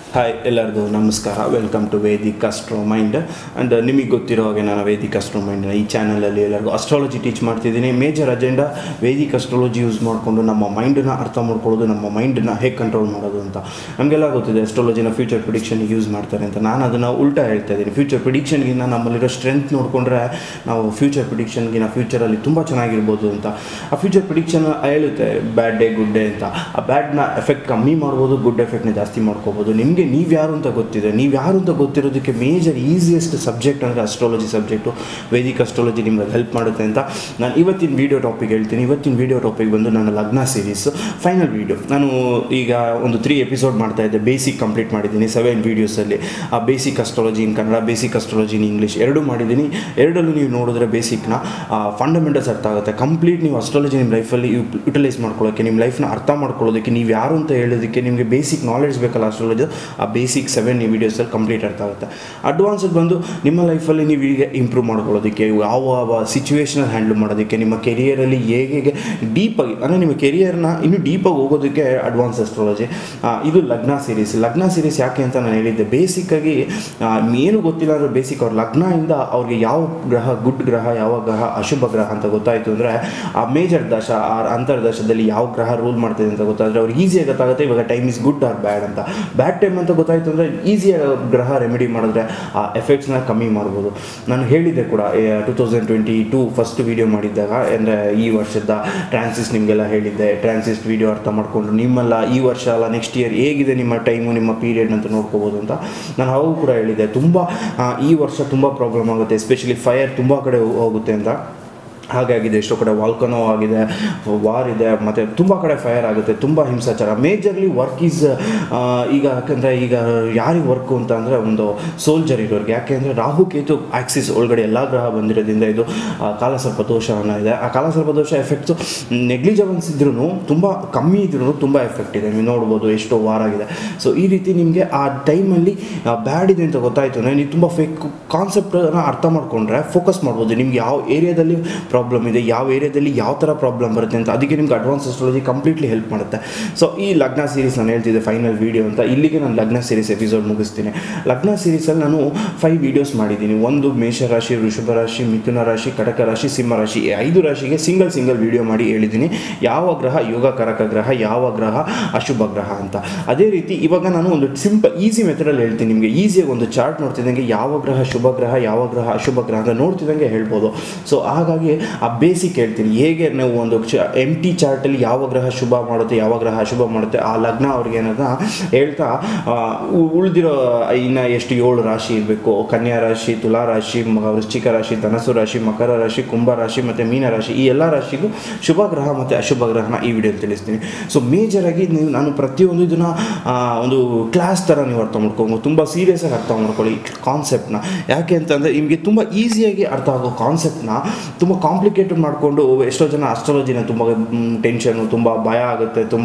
hi ಎಲ್ಲರಿಗೂ ನಮಸ್ಕಾರ welcome to Vedic Astro Mind and ನಿಮಗೆ ಗೊತ್ತಿರೋ ಹಾಗೆ ನಾನು ವೇದಿಕ್ ಅಸ್ಟ್ರೋ ಮೈಂಡ್ನ ಈ ಚಾನಲಲ್ಲಿ ಎಲ್ಲರಿಗೂ ಅಸ್ಟ್ರಾಲಜಿ ಟೀಚ್ ಮಾಡ್ತಿದ್ದೀನಿ major agenda Vedic astrology use ಮಾಡಿಕೊಂಡು ನಮ್ಮ ಮೈಂಡನ್ನ ಅರ್ಥ ಮಾಡ್ಕೊಳ್ಳೋದು ನಮ್ಮ ಮೈಂಡನ್ನ ಹೇಗೆ ಕಂಟ್ರೋಲ್ ಮಾಡೋದು ಅಂತ ನಮಗೆಲ್ಲ ಗೊತ್ತಿದೆ ಅಸ್ಟ್ರಾಲಜಿನ ಫ್ಯೂಚರ್ ಪ್ರಿಡಿಕ್ಷನ್ಗೆ ಯೂಸ್ ಮಾಡ್ತಾರೆ ಅಂತ ನಾನು ಅದನ್ನು ಉಲ್ಟಾ ಹೇಳ್ತಾ ಇದ್ದೀನಿ ಫ್ಯೂಚರ್ ಪ್ರಿಡಿಕ್ಷನ್ಗಿನ್ನ ನಮ್ಮಲ್ಲಿರೋ ಸ್ಟ್ರೆಂತ್ ನೋಡಿಕೊಂಡ್ರೆ ನಾವು ಫ್ಯೂಚರ್ ಪ್ರಿಡಿಕ್ಷನ್ಗಿನ ಫ್ಯೂಚರಲ್ಲಿ ತುಂಬ ಚೆನ್ನಾಗಿರ್ಬೋದು ಅಂತ ಆ ಫ್ಯೂಚರ್ ಪ್ರಿಡಿಕ್ಷನ್ ಹೇಳುತ್ತೆ ಬ್ಯಾಡ್ ಡೇ ಗುಡ್ ಡೇ ಅಂತ ಆ ಬ್ಯಾಡ್ನ ಎಫೆಕ್ಟ್ ಕಮ್ಮಿ ಮಾಡ್ಬೋದು ಗುಡ್ ಎಫೆಕ್ಟ್ನ ಜಾಸ್ತಿ ಮಾಡ್ಕೋಬೋದು ನಿಮಗೆ ನೀವು ಯಾರು ಅಂತ ಗೊತ್ತಿದೆ ನೀವು ಯಾರು ಅಂತ ಗೊತ್ತಿರೋದಕ್ಕೆ ಮೇಜರ್ ಈಸಿಯೆಸ್ಟ್ ಸಬ್ಜೆಕ್ಟ್ ಅಂದರೆ ಅಸ್ಟ್ರಾಲಜಿ ಸಬ್ಜೆಕ್ಟು ವೇದಿಕ್ ಅಸ್ಟ್ರಾಲಜಿ ನಿಮ್ಗೆ ಹೆಲ್ಪ್ ಮಾಡುತ್ತೆ ಅಂತ ನಾನು ಇವತ್ತಿನ ವೀಡಿಯೋ ಟಾಪಿಕ್ ಹೇಳ್ತೀನಿ ಇವತ್ತಿನ ವೀಡಿಯೋ ಟಾಪಿಕ್ ಬಂದು ನನ್ನ ಲಗ್ನ ಸೀರೀಸ್ ಫೈನಲ್ ವೀಡಿಯೋ ನಾನು ಈಗ ಒಂದು ತ್ರೀ ಎಪಿಸೋಡ್ ಮಾಡ್ತಾ ಇದ್ದೆ ಬೇಸಿಕ್ ಕಂಪ್ಲೀಟ್ ಮಾಡಿದ್ದೀನಿ ಸೆವೆನ್ ವೀಡಿಯೋಸಲ್ಲಿ ಆ basic astrology in Kannada basic astrology in English ಎರಡೂ ಮಾಡಿದ್ದೀನಿ ಎರಡಲ್ಲೂ ನೀವು ನೋಡಿದ್ರೆ ಬೇಸಿಕ್ನ ಫಂಡಮೆಂಟಲ್ಸ್ ಅರ್ಥ ಆಗುತ್ತೆ ಕಂಪ್ಲೀಟ್ ನೀವು ಅಸ್ಟ್ರಾಲಜಿ ನಿಮ್ಮ ಲೈಫಲ್ಲಿ ಯುಟಿಲೈಸ್ ಮಾಡ್ಕೊಳ್ಳೋಕ್ಕೆ ನಿಮ್ಮ ಲೈಫ್ನ ಅರ್ಥ ಮಾಡ್ಕೊಳ್ಳೋದಕ್ಕೆ ನೀವು ಯಾರು ಅಂತ ಹೇಳೋದಕ್ಕೆ ನಿಮಗೆ ಬೇಸಿಕ್ ನಾಲೆಡ್ಜ್ ಬೇಕಲ್ಲ ಅಸ್ಟ್ರಾಲಜಿ ಆ ಬೇಸಿಕ್ ಸೆವೆನ್ ವೀಡಿಯೋಸಲ್ಲಿ ಕಂಪ್ಲೀಟ್ ಅರ್ಥ ಆಗುತ್ತೆ ಅಡ್ವಾನ್ಸ್ಡ್ ಬಂದು ನಿಮ್ಮ ಲೈಫಲ್ಲಿ ನೀವು ಈಗ ಇಂಪ್ರೂವ್ ಮಾಡ್ಕೊಳ್ಳೋದಕ್ಕೆ ಯಾವ ಯಾವ ಸಿಚುವೇಶನ್ ಹ್ಯಾಂಡಲ್ ಮಾಡೋದಕ್ಕೆ ನಿಮ್ಮ ಕೆರಿಯರಲ್ಲಿ ಹೇಗೆ ಹೇಗೆ ಡೀಪಾಗಿ ಅಂದರೆ ನಿಮ್ಮ ಕೆರಿಯರ್ನ ಇನ್ನೂ ಡೀಪಾಗಿ ಹೋಗೋದಕ್ಕೆ ಅಡ್ವಾನ್ಸ್ ಅಸ್ಟ್ರಾಲಜಿ ಇದು ಲಗ್ನ ಸೀರೀಸ್ ಲಗ್ನ ಸೀರೀಸ್ ಯಾಕೆ ಅಂತ ನಾನು ಹೇಳಿದ್ದೆ ಬೇಸಿಕ್ಕಾಗಿ ಏನು ಗೊತ್ತಿಲ್ಲ ಅಂದರೆ ಬೇಸಿಕ್ ಅವ್ರ ಲಗ್ನದಿಂದ ಅವ್ರಿಗೆ ಯಾವ ಗ್ರಹ ಗುಡ್ ಗ್ರಹ ಯಾವ ಗ್ರಹ ಅಶುಭ ಗ್ರಹ ಅಂತ ಗೊತ್ತಾಯಿತು ಅಂದರೆ ಆ ಮೇಜರ್ ದಶ ಆ ಅಂತರ್ದಶದಲ್ಲಿ ಯಾವ ಗ್ರಹ ರೂಲ್ ಮಾಡ್ತಿದೆ ಅಂತ ಗೊತ್ತಾದರೆ ಅವ್ರಿಗೆ ಈಸಿಯಾಗಿ ಗೊತ್ತಾಗುತ್ತೆ ಇವಾಗ time is good or bad ಅಂತ ಬ್ಯಾಡ್ ಟೈಮ್ ಅಂತ ಗೊತ್ತಾಯಿತು ಅಂದರೆ ಈಸಿಯಾಗಿ ಗ್ರಹ ರೆಮಿಡಿ ಮಾಡಿದ್ರೆ ಆ ಎಫೆಕ್ಟ್ಸ್ನ ಕಮ್ಮಿ ಮಾಡ್ಬೋದು ನಾನು ಹೇಳಿದ್ದೆ ಕೂಡ two thousand twenty two first video ಮಾಡಿದ್ದಾಗ ಅಂದರೆ ಈ ವರ್ಷದ ಟ್ರಾನ್ಸಿಸ್ಟ್ ನಿಮಗೆಲ್ಲ ಹೇಳಿದ್ದೆ ಟ್ರಾನ್ಸಿಸ್ಟ್ ವೀಡಿಯೋ ಅರ್ಥ ಮಾಡಿಕೊಂಡು ನಿಮ್ಮೆಲ್ಲ ಈ ವರ್ಷ ಅಲ್ಲ ನೆಕ್ಸ್ಟ್ ಇಯರ್ ಹೇಗಿದೆ ನಿಮ್ಮ ಟೈಮು ನಿಮ್ಮ ಪೀರಿಯಡ್ ಅಂತ ನೋಡ್ಕೋಬೋದು ಅಂತ ನಾನು ಅವಾಗ ಕೂಡ ಹೇಳಿದ್ದೆ ತುಂಬ ಈ ವರ್ಷ ತುಂಬ ಪ್ರಾಬ್ಲಮ್ ಆಗುತ್ತೆ ಎಸ್ಪೆಷಲಿ ಫೈರ್ ತುಂಬ ಕಡೆ ಹೋಗುತ್ತೆ ಅಂತ ಹಾಗಾಗಿದೆ ಎಷ್ಟೋ ಕಡೆ ವಾಲ್ಕನೋ ಆಗಿದೆ ವಾರ್ ಇದೆ ಮತ್ತು ತುಂಬ ಕಡೆ ಫೈರ್ ಆಗುತ್ತೆ ತುಂಬ ಹಿಂಸಾಚಾರ ಮೇಜರ್ಲಿ ವರ್ಕ್ ಈಸ್ ಈಗ ಯಾಕಂದರೆ ಈಗ ಯಾರಿಗೆ ವರ್ಕು ಅಂತ ಅಂದರೆ ಒಂದು ಸೋಲ್ಜರ್ ಇರೋರಿಗೆ ಯಾಕೆ ಅಂದರೆ ರಾಹು ಕೇತು ಆಕ್ಸಿಸ್ ಒಳಗಡೆ ಎಲ್ಲ ಗ್ರಹ ಬಂದಿರೋದ್ರಿಂದ ಇದು ಕಾಲಸರ್ಪ ದೋಷ ಅನ್ನೋ ಇದೆ ಆ ಕಾಲಸರ್ಪ ದೋಷ ಎಫೆಕ್ಟ್ಸು ನೆಗ್ಲಿಜಬನ್ಸ್ ಇದ್ರೂ ತುಂಬ ಕಮ್ಮಿ ಇದ್ರೂ ತುಂಬ ಎಫೆಕ್ಟ್ ಇದೆ ನೀವು ನೋಡ್ಬೋದು ಎಷ್ಟೋ ವಾರ ಆಗಿದೆ ಸೊ ಈ ರೀತಿ ನಿಮಗೆ ಆ ಟೈಮಲ್ಲಿ ಬ್ಯಾಡ್ ಇದೆ ಅಂತ ಗೊತ್ತಾಯಿತು ಅಂದರೆ ನೀವು ತುಂಬ ಫೇಕ್ ಕಾನ್ಸೆಪ್ಟನ್ನು ಅರ್ಥ ಮಾಡಿಕೊಂಡ್ರೆ ಫೋಕಸ್ ಮಾಡ್ಬೋದು ನಿಮ್ಗೆ ಯಾವ ಏರಿಯಾದಲ್ಲಿ ಪ್ರಾಬ್ಲಮ್ ಇದೆ ಯಾವ ಏರಿಯಾದಲ್ಲಿ ಯಾವ ಥರ ಪ್ರಾಬ್ಲಮ್ ಬರುತ್ತೆ ಅಂತ ಅದಕ್ಕೆ ನಿಮ್ಗೆ ಅಡ್ವಾನ್ಸ್ ಅಸ್ಟ್ರಾಲಜಿ ಕಂಪ್ಲೀಟ್ಲಿ ಹೆಲ್ಪ್ ಮಾಡುತ್ತೆ ಸೊ ಈ ಲಗ್ನ ಸೀರೀಸ್ ನಾನು ಹೇಳ್ತಿದ್ದೆ ಫೈನಲ್ ವೀಡಿಯೋ ಅಂತ ಇಲ್ಲಿಗೆ ನಾನು ಲಗ್ನ ಸೀರೀಸ್ ಎಪಿಸೋಡ್ ಮುಗಿಸ್ತೀನಿ ಲಗ್ನ ಸೀರೀಸಲ್ಲಿ ನಾನು ಫೈವ್ ವೀಡಿಯೋಸ್ ಮಾಡಿದ್ದೀನಿ ಒಂದು ಮೇಷರಾಶಿ ವೃಷಭ ರಾಶಿ ಮಿಥುನ ರಾಶಿ ಕಟಕ ರಾಶಿ ಸಿಂಹ ರಾಶಿ ಈ ಐದು ರಾಶಿಗೆ ಸಿಂಗಲ್ ಸಿಂಗಲ್ ವೀಡಿಯೋ ಮಾಡಿ ಹೇಳಿದ್ದೀನಿ ಯಾವ ಗ್ರಹ ಯೋಗಕಾರಕ ಗ್ರಹ ಯಾವ ಗ್ರಹ ಅಶುಭ ಗ್ರಹ ಅಂತ ಅದೇ ರೀತಿ ಇವಾಗ ನಾನು ಒಂದು ಸಿಂಪಲ್ ಈಸಿ ಮೆಥಡಲ್ಲಿ ಹೇಳ್ತೀನಿ ನಿಮಗೆ ಈಸಿಯಾಗಿ ಒಂದು ಚಾರ್ಟ್ ನೋಡ್ತಿದ್ದಂಗೆ ಯಾವ ಗ್ರಹ ಶುಭ ಗ್ರಹ ಯಾವ ಗ್ರಹ ಅಶುಭ ಗ್ರಹ ಅಂತ ನೋಡ್ತಿದ್ದಂಗೆ ಹೇಳ್ಬೋದು ಸೊ ಹಾಗಾಗಿ ಆ ಬೇಸಿಕ್ ಹೇಳ್ತೀನಿ ಹೇಗೆ ನೀವು ಒಂದು ಎಮ್ ಟಿ ಚಾರ್ಟಲ್ಲಿ ಯಾವ ಗ್ರಹ ಶುಭ ಮಾಡುತ್ತೆ ಯಾವ ಗ್ರಹ ಅಶುಭ ಮಾಡುತ್ತೆ ಆ ಲಗ್ನ ಅವ್ರಿಗೆ ಏನದ ಹೇಳ್ತಾ ಉಳಿದಿರೋ ಇನ್ನು ಎಷ್ಟು ಏಳು ರಾಶಿ ಇರಬೇಕು ಕನ್ಯಾ ರಾಶಿ ತುಲಾ ರಾಶಿ ವೃಶ್ಚಿಕ ರಾಶಿ ಧನಸು ರಾಶಿ ಮಕರ ರಾಶಿ ಕುಂಭ ರಾಶಿ ಮತ್ತು ಮೀನ ರಾಶಿ ಈ ಎಲ್ಲ ರಾಶಿಗೂ ಶುಭ ಗ್ರಹ ಮತ್ತು ಅಶುಭ ಗ್ರಹನ ಈ ವಿಡಿಯೋಲಿ ತಿಳಿಸ್ತೀನಿ ಸೊ ಮೇಜರಾಗಿ ನೀವು ನಾನು ಪ್ರತಿಯೊಂದು ಇದನ್ನು ಒಂದು ಕ್ಲಾಸ್ ಥರ ನೀವು ಅರ್ಥ ಮಾಡ್ಕೊಂಡು ತುಂಬ ಸೀರಿಯಸ್ಸಾಗಿ ಅರ್ಥ ಮಾಡ್ಕೊಳ್ಳಿ ಕಾನ್ಸೆಪ್ಟ್ನ ಯಾಕೆ ಅಂತಂದರೆ ನಿಮಗೆ ತುಂಬ ಈಸಿಯಾಗಿ ಅರ್ಥ ಆಗೋ ಕಾನ್ಸೆಪ್ಟ್ನ ತುಂಬ ಕಾಂಪ್ಲಿಕೇಟೆಡ್ ಮಾಡಿಕೊಂಡು ಎಷ್ಟೋ ಜನ ಅಸ್ಟ್ರಾಲಜಿನ ತುಂಬ ಟೆನ್ಷನು ತುಂಬ ಭಯ ಆಗುತ್ತೆ ತುಂಬ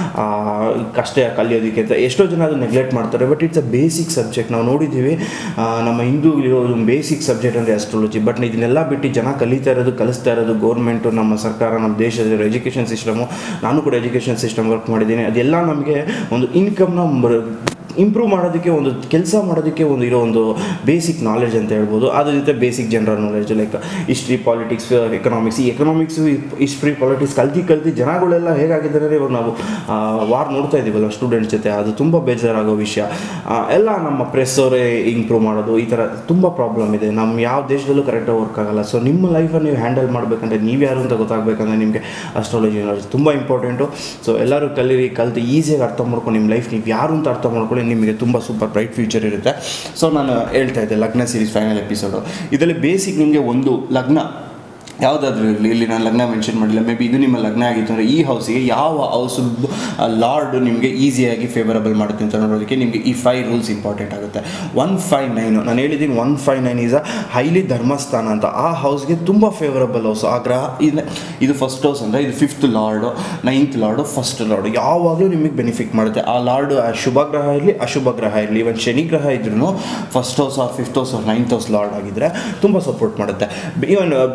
ಕಷ್ಟ ಕಲಿಯೋದಕ್ಕೆ ಅಂತ ಎಷ್ಟೋ ಜನ ಅದು ನೆಗ್ಲೆಕ್ಟ್ ಮಾಡ್ತಾರೆ but it's a basic subject ನಾವು ನೋಡಿದ್ದೀವಿ ನಮ್ಮ ಹಿಂದೂ ಇರೋದು ಬೇಸಿಕ್ ಸಬ್ಜೆಕ್ಟ್ ಅಂದರೆ ಅಸ್ಟ್ರಾಲಜಿ ಬಟ್ ಇದನ್ನೆಲ್ಲ ಬಿಟ್ಟು ಜನ ಕಲಿತಾ ಇರೋದು ಕಲಿಸ್ತಾ ಇರೋದು ಗೌರ್ಮೆಂಟು ನಮ್ಮ ಸರ್ಕಾರ ನಮ್ಮ ದೇಶದ ಎಜುಕೇಷನ್ ಸಿಸ್ಟಮು ನಾನು ಕೂಡ ಎಜುಕೇಷನ್ ಸಿಸ್ಟಮ್ ವರ್ಕ್ ಮಾಡಿದ್ದೀನಿ ಅದೆಲ್ಲ ನಮಗೆ ಒಂದು ಇನ್ಕಮ್ನ ಇಂಪ್ರೂವ್ ಮಾಡೋದಕ್ಕೆ ಒಂದು ಕೆಲಸ ಮಾಡೋದಕ್ಕೆ ಒಂದು ಇರೋ ಒಂದು ಬೇಸಿಕ್ ನಾಲೆಡ್ಜ್ ಅಂತ ಹೇಳ್ಬೋದು ಅದ್ರ ಜೊತೆ basic general knowledge like history politics economics ಈ ಎಕನಾಮಿಕ್ಸು ಹಿಸ್ಟ್ರಿ ಪಾಲಿಟಿಕ್ಸ್ ಕಲ್ತಿ ಕಲ್ತಿ ಜನಗಳೆಲ್ಲ ಹೇಗಾಗಿದ್ದಾರೆ ಇವಾಗ ನಾವು ವಾರ್ ನೋಡ್ತಾ ಇದ್ದೀವಲ್ಲ ಸ್ಟೂಡೆಂಟ್ಸ್ ಜೊತೆ ಅದು ತುಂಬ ಬೇಜಾರಾಗೋ ವಿಷಯ ಎಲ್ಲ ನಮ್ಮ ಪ್ರೆಸ್ ಅವರೇ ಇಂಪ್ರೂವ್ ಮಾಡೋದು ಈ ಥರ ತುಂಬ ಪ್ರಾಬ್ಲಮ್ ಇದೆ ನಮ್ಮ ಯಾವ ದೇಶದಲ್ಲೂ ಕರೆಕ್ಟಾಗಿ ವರ್ಕ್ ಆಗಲ್ಲ ಸೊ ನಿಮ್ಮ ಲೈಫನ್ನು ನೀವು ಹ್ಯಾಂಡಲ್ ಮಾಡಬೇಕಂದ್ರೆ ನೀವು ಯಾರು ಅಂತ ಗೊತ್ತಾಗಬೇಕಂದ್ರೆ ನಿಮಗೆ ಅಸ್ಟ್ರಾಲಜಿ ನಾಲೆಡ್ಜ್ ತುಂಬ ಇಂಪಾರ್ಟೆಂಟು ಸೊ ಎಲ್ಲರೂ ಕಲೀರಿ ಕಲ್ತು ಈಸಿಯಾಗಿ ಅರ್ಥ ಮಾಡ್ಕೊಂಡು ನಿಮ್ಮ ಲೈಫ್ ನೀವು ಯಾರು ಅಂತ ಅರ್ಥ ಮಾಡ್ಕೊಳ್ಳಿ ನಿಮಗೆ ತುಂಬ ಸೂಪರ್ ಬ್ರೈಟ್ ಫ್ಯೂಚರ್ ಇರುತ್ತೆ ಸೊ ನಾನು ಹೇಳ್ತಾ ಇದ್ದೆ ಲಗ್ನ ಸೀರೀಸ್ ಫೈನಲ್ ಎಪಿಸೋಡು ಇದರಲ್ಲಿ ಬೇಸಿಕ್ ನಿಮಗೆ ಒಂದು ಲಗ್ನ ಯಾವುದಾದ್ರೂ ಇರಲಿ ಇಲ್ಲಿ ನಾನು ಲಗ್ನ ಮೆನ್ಷನ್ ಮಾಡಿಲ್ಲ ಮೇ ಬಿ ಇದು ನಿಮ್ಮ ಲಗ್ನ ಆಗಿತ್ತು ಅಂದರೆ ಈ ಹೌಸಿಗೆ ಯಾವ ಹೌಸ್ ಲಾರ್ಡ್ ನಿಮಗೆ ಈಸಿಯಾಗಿ ಫೇವರಬಲ್ ಮಾಡುತ್ತೆ ಅಂತ ನೋಡೋದಕ್ಕೆ ನಿಮಗೆ ಈ ಫೈವ್ ರೂಲ್ಸ್ ಇಂಪಾರ್ಟೆಂಟ್ ಆಗುತ್ತೆ ಒನ್ ಫೈವ್ ನೈನು ನಾನು ಹೇಳಿದ್ದೀನಿ one five nine is a highly ಧರ್ಮಸ್ಥಾನ ಅಂತ ಆ ಹೌಸ್ಗೆ ತುಂಬ ಫೇವರಬಲ್ ಹೌಸ್ ಆ ಗ್ರಹ ಇದು ಇದು ಫಸ್ಟ್ ಹೌಸ್ ಅಂದರೆ ಇದು fifth lord ninth lord first lord ಯಾವಾಗಲೂ ನಿಮಗೆ ಬೆನಿಫಿಟ್ ಮಾಡುತ್ತೆ ಆ ಲಾರ್ಡು ಶುಭ ಗ್ರಹ ಇರಲಿ ಅಶುಭ ಗ್ರಹ ಇರಲಿ ಇವನ್ ಶನಿ ಗ್ರಹ ಇದ್ರೂ first house or fifth house or ninth house lord ಆಗಿದ್ದರೆ ತುಂಬ ಸಪೋರ್ಟ್ ಮಾಡುತ್ತೆ ಇವನ್ ಬೆನಿಫಿಟ್ ಗ್ರಹ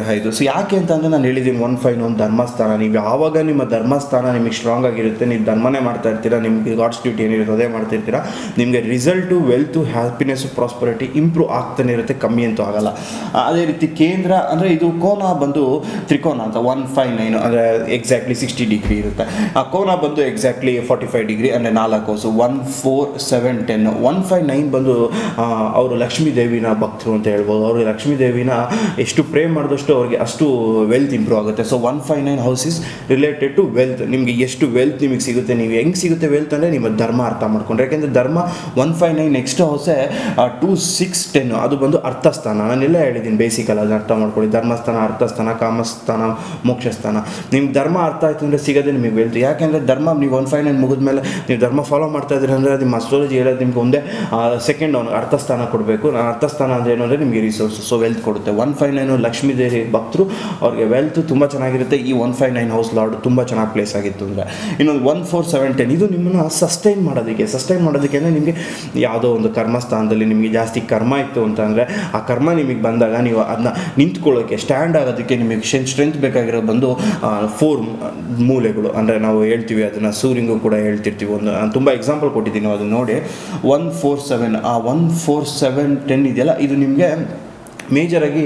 ಗ್ರಹ ಇದು ಸೊ ಯಾಕೆ ಅಂತಂದರೆ ನಾನು ಹೇಳಿದ್ದೀನಿ ಒನ್ ಫೈವ್ ಒಂದು ಧರ್ಮಸ್ಥಾನ ನೀವು ಯಾವಾಗ ನಿಮ್ಮ ಧರ್ಮಸ್ಥಾನ ನಿಮಗೆ ಸ್ಟ್ರಾಂಗ್ ಆಗಿರುತ್ತೆ ನೀವು ಧರ್ಮನೇ ಮಾಡ್ತಾ ಇರ್ತೀರಾ ನಿಮಗೆ ಗಾಡ್ಸ್ ಡ್ಯೂಟಿ ಏನಿರುತ್ತೆ ಅದೇ ಮಾಡ್ತಿರ್ತೀರಾ ನಿಮಗೆ result wealth happiness prosperity improve ಆಗ್ತಾನೆ ಇರುತ್ತೆ ಕಮ್ಮಿ ಅಂತೂ ಆಗಲ್ಲ ಅದೇ ರೀತಿ ಕೇಂದ್ರ ಅಂದರೆ ಇದು ಕೋನ ಬಂದು ತ್ರಿಕೋನ ಅಂತ ಒನ್ ಫೈವ್ ನೈನ್ ಅಂದರೆ ಎಕ್ಸಾಕ್ಟ್ಲಿ ಸಿಕ್ಸ್ಟಿ ಡಿಗ್ರಿ ಇರುತ್ತೆ ಆ ಕೋನ ಬಂದು ಎಕ್ಸಾಕ್ಟ್ಲಿ ಫಾರ್ಟಿ ಫೈವ್ ಡಿಗ್ರಿ ಅಂದರೆ ನಾಲ್ಕು house one four seven ten one five nine ಬಂದು ಅವರು ಲಕ್ಷ್ಮೀ ದೇವಿನ ಭಕ್ತರು ಅಂತ ಹೇಳ್ಬೋದು ಅವರು ಲಕ್ಷ್ಮೀ ದೇವಿನ ಎಷ್ಟು ಪ್ರೇ ಮಾಡಿದಷ್ಟು ಅವ್ರಿಗೆ ಅಷ್ಟು ವೆಲ್ತ್ ಇಂಪ್ರೂವ್ ಆಗುತ್ತೆ so one five nine house is related to wealth ನಿಮಗೆ ಎಷ್ಟು ವೆಲ್ತ್ ನಿಮಗೆ ಸಿಗುತ್ತೆ ನೀವು ಹೆಂಗೆ ಸಿಗುತ್ತೆ ವೆಲ್ತ್ ಅಂದರೆ ನಿಮ್ಮ ಧರ್ಮ ಅರ್ಥ ಮಾಡ್ಕೊಂಡ್ರೆ ಯಾಕೆಂದರೆ ಧರ್ಮ ಒನ್ ಫೈವ್ ನೈನ್ ನೆಕ್ಸ್ಟ್ ಹೌಸೇ ಟೂ ಸಿಕ್ಸ್ ಟೆನ್ ಅದು ಬಂದು ಅರ್ಥಸ್ಥಾನ ನಾನೆಲ್ಲ ಹೇಳಿದ್ದೀನಿ ಬೇಸಿಕಲ್ ಅದನ್ನ ಅರ್ಥ ಮಾಡ್ಕೊಳ್ಳಿ ಧರ್ಮಸ್ಥಾನ ಅರ್ಥಸ್ಥಾನ ಕಾಮಸ್ಥಾನ ಮೋಕ್ಷಸ್ಥಾನ ನಿಮ್ಗೆ ಧರ್ಮ ಅರ್ಥ ಆಯ್ತು ಅಂದರೆ ಸಿಗೋದೇ ನಿಮಗೆ ವೆಲ್ತ್ ಯಾಕೆಂದರೆ ಧರ್ಮ ನೀವು ಒನ್ ಫೈವ್ ನೈನ್ ಮುಗಿದ್ಮೇಲೆ ನೀವು ಧರ್ಮ ಫಾಲೋ ಮಾಡ್ತಾ ಇದ್ದೀರಿ ಅಂದರೆ ನಿಮ್ಮ ಅಸ್ಟ್ರಾಲಜಿ ಹೇಳೋದು ನಿಮ್ಗೆ ಒಂದೇ ಸೆಕೆಂಡ್ ಅವನು ಅರ್ಥಸ್ಥಾನ ಕೊಡಬೇಕು ನಾನು ಅರ್ಥಸ್ಥಾನ ಅಂದರೆ ಏನು ಅಂದರೆ ನಿಮಗೆ ರಿಸೋರ್ಸ್ ಸೊ ವೆಲ್ತ್ ಕೊಡುತ್ತೆ one five nine Lakshmi Devi ಭಕ್ತರು ಅವ್ರಿಗೆ ವೆಲ್ತ್ ತುಂಬ ಚೆನ್ನಾಗಿರುತ್ತೆ ಈ one five nine house lord ತುಂಬ ಚೆನ್ನಾಗಿ ಪ್ಲೇಸ್ ಆಗಿತ್ತು ಅಂದರೆ ಇನ್ನೊಂದು ಒನ್ ಫೋರ್ ಸೆವೆನ್ ಟೆನ್ ಇದು ನಿಮ್ಮನ್ನು ಸಸ್ಟೈನ್ ಮಾಡೋದಕ್ಕೆ ಸಸ್ಟೈನ್ ಮಾಡೋದಕ್ಕೆ ಅಂದರೆ ನಿಮಗೆ ಯಾವುದೋ ಒಂದು ಕರ್ಮಸ್ಥಾನದಲ್ಲಿ ನಿಮಗೆ ಜಾಸ್ತಿ ಕರ್ಮ ಇತ್ತು ಅಂತಂದರೆ ಆ ಕರ್ಮ ನಿಮಗೆ ಬಂದಾಗ ನೀವು ಅದನ್ನ ನಿಂತ್ಕೊಳ್ಳೋಕ್ಕೆ ಸ್ಟ್ಯಾಂಡ್ ಆಗೋದಕ್ಕೆ ನಿಮಗೆ ಸ್ಟ್ರೆಂತ್ ಬೇಕಾಗಿರೋ ಬಂದು ಫೋರ್ ಮೂಲೆಗಳು ಅಂದರೆ ನಾವು ಹೇಳ್ತೀವಿ ಅದನ್ನು ಸೂರಿಂಗು ಕೂಡ ಹೇಳ್ತಿರ್ತೀವಿ ಒಂದು ನಾನು ತುಂಬ ಎಕ್ಸಾಂಪಲ್ ಕೊಟ್ಟಿದ್ದೀನಿ ಅದನ್ನು ನೋಡಿ ಒನ್ ಫೋರ್ ಸೆವೆನ್ ಆ ಒನ್ ಫೋರ್ ಸೆವೆನ್ ಟೆನ್ ಇದೆಯಲ್ಲ ಇದು ನಿಮಗೆ ಮೇಜರಾಗಿ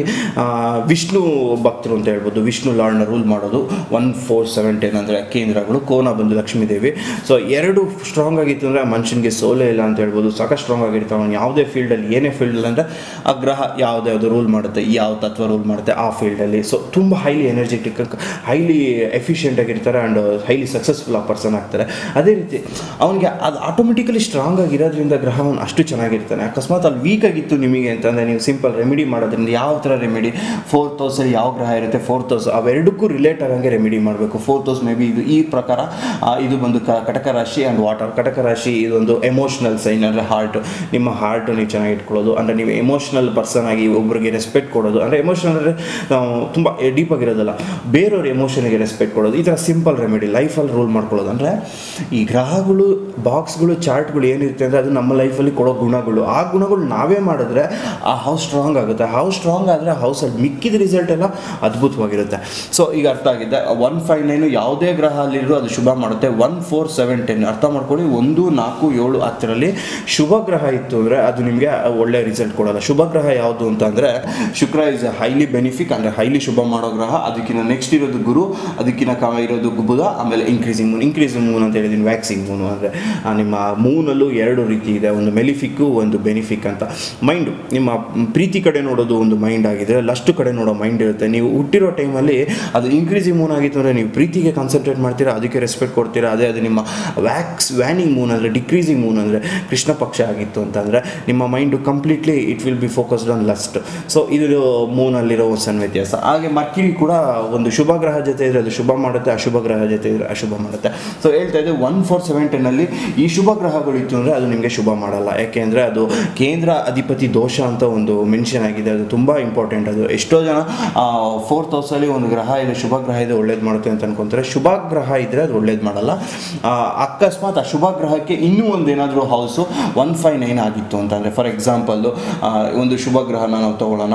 ವಿಷ್ಣು ಭಕ್ತರು ಅಂತ ಹೇಳ್ಬೋದು ವಿಷ್ಣು ಲಾರ್ಡ್ನ ರೂಲ್ ಮಾಡೋದು ಒನ್ ಫೋರ್ ಸೆವೆನ್ ಟೆನ್ ಅಂದರೆ ಕೇಂದ್ರಗಳು ಕೋನ ಬಂದು ಲಕ್ಷ್ಮೀ ದೇವಿ ಸೊ ಎರಡು ಸ್ಟ್ರಾಂಗ್ ಆಗಿತ್ತು ಅಂದರೆ ಆ ಮನುಷ್ಯನಿಗೆ ಸೋಲೇ ಇಲ್ಲ ಅಂತ ಹೇಳ್ಬೋದು ಸಾಕಷ್ಟು ಸ್ಟ್ರಾಂಗ್ ಆಗಿರ್ತಾವೆ ಅವ್ನು ಯಾವುದೇ ಫೀಲ್ಡಲ್ಲಿ ಏನೇ ಫೀಲ್ಡಲ್ಲಿ ಅಂದರೆ ಆ ಗ್ರಹ ಯಾವುದೇ ಯಾವುದು ರೂಲ್ ಮಾಡುತ್ತೆ ಯಾವ ತತ್ವ ರೂಲ್ ಮಾಡುತ್ತೆ ಆ ಫೀಲ್ಡಲ್ಲಿ ಸೊ ತುಂಬ ಹೈಲಿ ಎನರ್ಜೆಟಿಕ್ ಹೈಲಿ ಎಫಿಷಿಯೆಂಟ್ ಆಗಿರ್ತಾರೆ ಆ್ಯಂಡ್ ಹೈಲಿ ಸಕ್ಸಸ್ಫುಲ್ ಆ ಪರ್ಸನ್ ಆಗ್ತಾರೆ ಅದೇ ರೀತಿ ಅವನಿಗೆ ಅದು ಆಟೋಮೆಟಿಕಲಿ ಸ್ಟ್ರಾಂಗ್ ಆಗಿರೋದ್ರಿಂದ ಗ್ರಹ ಅವನು ಅಷ್ಟು ಚೆನ್ನಾಗಿರ್ತಾನೆ ಅಕಸ್ಮಾತ್ ಅಲ್ಲಿ ವೀಕ್ ಆಗಿತ್ತು ನಿಮಗೆ ಅಂತಂದರೆ ನೀವು ಸಿಂಪಲ್ ರೆಮಿಡಿ ಮಾಡೋದ್ರಿಂದ ಯಾವ ಥರ ರೆಮಿಡಿ ಫೋರ್ತ್ ಹೌಸಲ್ಲಿ ಯಾವ ಗ್ರಹ ಇರುತ್ತೆ ಫೋರ್ತ್ ಹೌಸ್ ಅವೆರಡಕ್ಕೂ ರಿಲೇಟ್ ಆಗಂಗೆ ರೆಮಿಡಿ ಮಾಡಬೇಕು ಫೋರ್ತ್ ಹೌಸ್ ಮೇ ಬಿ ಇದು ಈ ಪ್ರಕಾರ ಆ, ಇದು ಬಂದು ಕ- ಕಟಕ ರಾಶಿ ಆ್ಯಂಡ್ ವಾಟರ್ ಕಟಕ ರಾಶಿ ಇದೊಂದು ಎಮೋಷ್ನಲ್ ಸೈನ್ ಅಂದರೆ ಹಾರ್ಟ್ ನಿಮ್ಮ ಹಾರ್ಟ್ ನೀವು ಚೆನ್ನಾಗಿ ಇಟ್ಕೊಳ್ಳೋದು ಅಂದರೆ ನೀವು ಎಮೋಷ್ನಲ್ ಪರ್ಸನ್ ಆಗಿ ಒಬ್ಬರಿಗೆ ರೆಸ್ಪೆಕ್ಟ್ ಕೊಡೋದು ಅಂದರೆ ಎಮೋಷನಲ್ ಅಂದರೆ ನಾವು ತುಂಬ ಡೀಪ್ ಆಗಿರೋದಲ್ಲ ಬೇರೆಯವ್ರ ಎಮೋಷನ್ಗೆ ರೆಸ್ಪೆಕ್ಟ್ ಕೊಡೋದು ಈ ಥರ ಸಿಂಪಲ್ ರೆಮಿಡಿ ಲೈಫಲ್ಲಿ ರೂಲ್ ಮಾಡ್ಕೊಳ್ಳೋದು ಅಂದರೆ ಈ ಗ್ರಹಗಳು ಬಾಕ್ಸ್ಗಳು ಚಾರ್ಟ್ಗಳು ಏನಿರುತ್ತೆ ಅಂದರೆ ಅದು ನಮ್ಮ ಲೈಫಲ್ಲಿ ಕೊಡೋ ಗುಣಗಳು ಆ ಗುಣಗಳು ನಾವೇ ಮಾಡಿದ್ರೆ ಆ ಹೌಸ್ ಸ್ಟ್ರಾಂಗ್ ಆಗುತ್ತೆ ಹೌಸ್ ಸ್ಟ್ರಾಂಗ್ ಆದರೆ ಹೌಸಲ್ಲಿ ಮಿಕ್ಕಿದ ರಿಸಲ್ಟ್ ಎಲ್ಲ ಅದ್ಭುತವಾಗಿರುತ್ತೆ ಸೊ ಈಗ ಅರ್ಥ ಆಗಿದೆ ಒನ್ ಫೈವ್ ನೈನು ಯಾವುದೇ ಗ್ರಹ ಅಲ್ಲಿರೋ ಅದು ಶುಭ ಮಾಡುತ್ತೆ ಒನ್ ಫೋರ್ ಸೆವೆನ್ ಟೆನ್ ಅರ್ಥ ಮಾಡ್ಕೊಳ್ಳಿ ಒಂದು ನಾಲ್ಕು ಏಳು ಹತ್ತರಲ್ಲಿ ಶುಭ ಗ್ರಹ ಇತ್ತು ಅಂದರೆ ಅದು ನಿಮಗೆ ಒಳ್ಳೆ ರಿಸಲ್ಟ್ ಕೊಡೋಲ್ಲ ಶುಭ ಗ್ರಹ ಯಾವುದು ಅಂತ ಅಂದರೆ ಶುಕ್ರ ಇಸ್ ಹೈಲಿ ಬೆನಿಫಿಕ್ ಅಂದರೆ ಹೈಲಿ ಶುಭ ಮಾಡೋ ಗ್ರಹ ಅದಕ್ಕಿಂತ ನೆಕ್ಸ್ಟ್ ಇರೋದು ಗುರು ಅದಕ್ಕಿಂತ ಕಮ ಇರೋದು ಬುಧ ಆಮೇಲೆ ಇನ್ಕ್ರೀಸಿಂಗ್ ಮೂನ್ ಇನ್ಕ್ರೀಸಿಂಗ್ ಮೂನ್ ಅಂತ ಹೇಳಿದ್ದೀನಿ ವ್ಯಾಕ್ಸಿಂಗ್ ಮೂನು ಅಂದರೆ ನಿಮ್ಮ ಮೂನಲ್ಲೂ ಎರಡು ರೀತಿ ಇದೆ ಒಂದು ಮೆಲಿಫಿಕ್ಕು ಒಂದು ಬೆನಿಫಿಕ್ ಅಂತ ಮೈಂಡು ನಿಮ್ಮ ಪ್ರೀತಿ ಕಡೆ ನೋಡೋದು ಒಂದು ಮೈಂಡ್ ಆಗಿದೆ ಲಸ್ಟ್ ಕಡೆ ನೋಡೋ ಮೈಂಡ್ ಇರುತ್ತೆ ನೀವು ಹುಟ್ಟಿರೋ ಟೈಮಲ್ಲಿ ಅದು ಇನ್ಕ್ರೀಸಿಂಗ್ ಮೂನ್ ಆಗಿತ್ತು ಅಂದರೆ ನೀವು ಪ್ರೀತಿಗೆ ಕಾನ್ಸಂಟ್ರೇಟ್ ಮಾಡ್ತೀರಾ ಅದಕ್ಕೆ ರೆಸ್ಪೆಕ್ಟ್ ಕೊಡ್ತೀರಾ ಅದೇ ಅದು ನಿಮ್ಮ ವ್ಯಾಕ್ಸ್ ವ್ಯಾನಿಂಗ್ ಮೂನ್ ಅಂದರೆ ಡಿಕ್ರೀಸಿಂಗ್ ಮೂನ್ ಅಂದರೆ ಕೃಷ್ಣ ಪಕ್ಷ ಆಗಿತ್ತು ಅಂತಂದರೆ ನಿಮ್ಮ mind completely it will be focused on lust so ಇದು ಮೂನಲ್ಲಿರೋ ಒಂದು ಸಣ್ಣ ವ್ಯತ್ಯಾಸ ಹಾಗೆ ಮರ್ಕಿರಿ ಕೂಡ ಒಂದು ಶುಭ ಗ್ರಹ ಜೊತೆ ಇದ್ರೆ ಅದು ಶುಭ ಮಾಡುತ್ತೆ ಅಶುಭ ಗ್ರಹ ಜೊತೆ ಇದ್ರೆ ಅಶುಭ ಮಾಡುತ್ತೆ ಸೊ ಹೇಳ್ತಾ ಇದ್ದೆ ಒನ್ ಫೋರ್ ಸೆವೆನ್ ಟೆನ್ನಲ್ಲಿ ಈ ಶುಭ ಗ್ರಹಗಳು ಇತ್ತು ಅಂದರೆ ಅದು ನಿಮಗೆ ಶುಭ ಮಾಡಲ್ಲ ಯಾಕೆಂದರೆ ಅದು ಕೇಂದ್ರ ಅಧಿಪತಿ ದೋಷ ಅಂತ ಒಂದು ಮೆನ್ಷನ್ ಆಗಿದೆ ಅದು ತುಂಬ ಇಂಪಾರ್ಟೆಂಟ್ ಅದು ಎಷ್ಟೋ ಜನ ಫೋರ್ತ್ ಹೌಸಲ್ಲಿ ಒಂದು ಗ್ರಹ ಇದೆ ಶುಭ ಗ್ರಹ ಇದೆ ಒಳ್ಳೇದು ಮಾಡುತ್ತೆ ಅಂತ ಅನ್ಕೊಂತಾರೆ ಶುಭ ಗ್ರಹ ಇದ್ದರೆ ಅದು ಒಳ್ಳೇದು ಮಾಡಲ್ಲ ಆ, ಅಕಸ್ಮಾತ್ ಆ ಶುಭ ಗ್ರಹಕ್ಕೆ ಇನ್ನೂ ಒಂದು ಏನಾದರೂ ಹೌಸು ಒನ್ ಫೈವ್ ನೈನ್ ಆಗಿತ್ತು ಅಂತಂದರೆ ಫಾರ್ ಎಕ್ಸಾಂಪಲ್ಲು ಒಂದು ಶುಭ ಗ್ರಹನ ನಾವು ತಗೊಳ್ಳೋಣ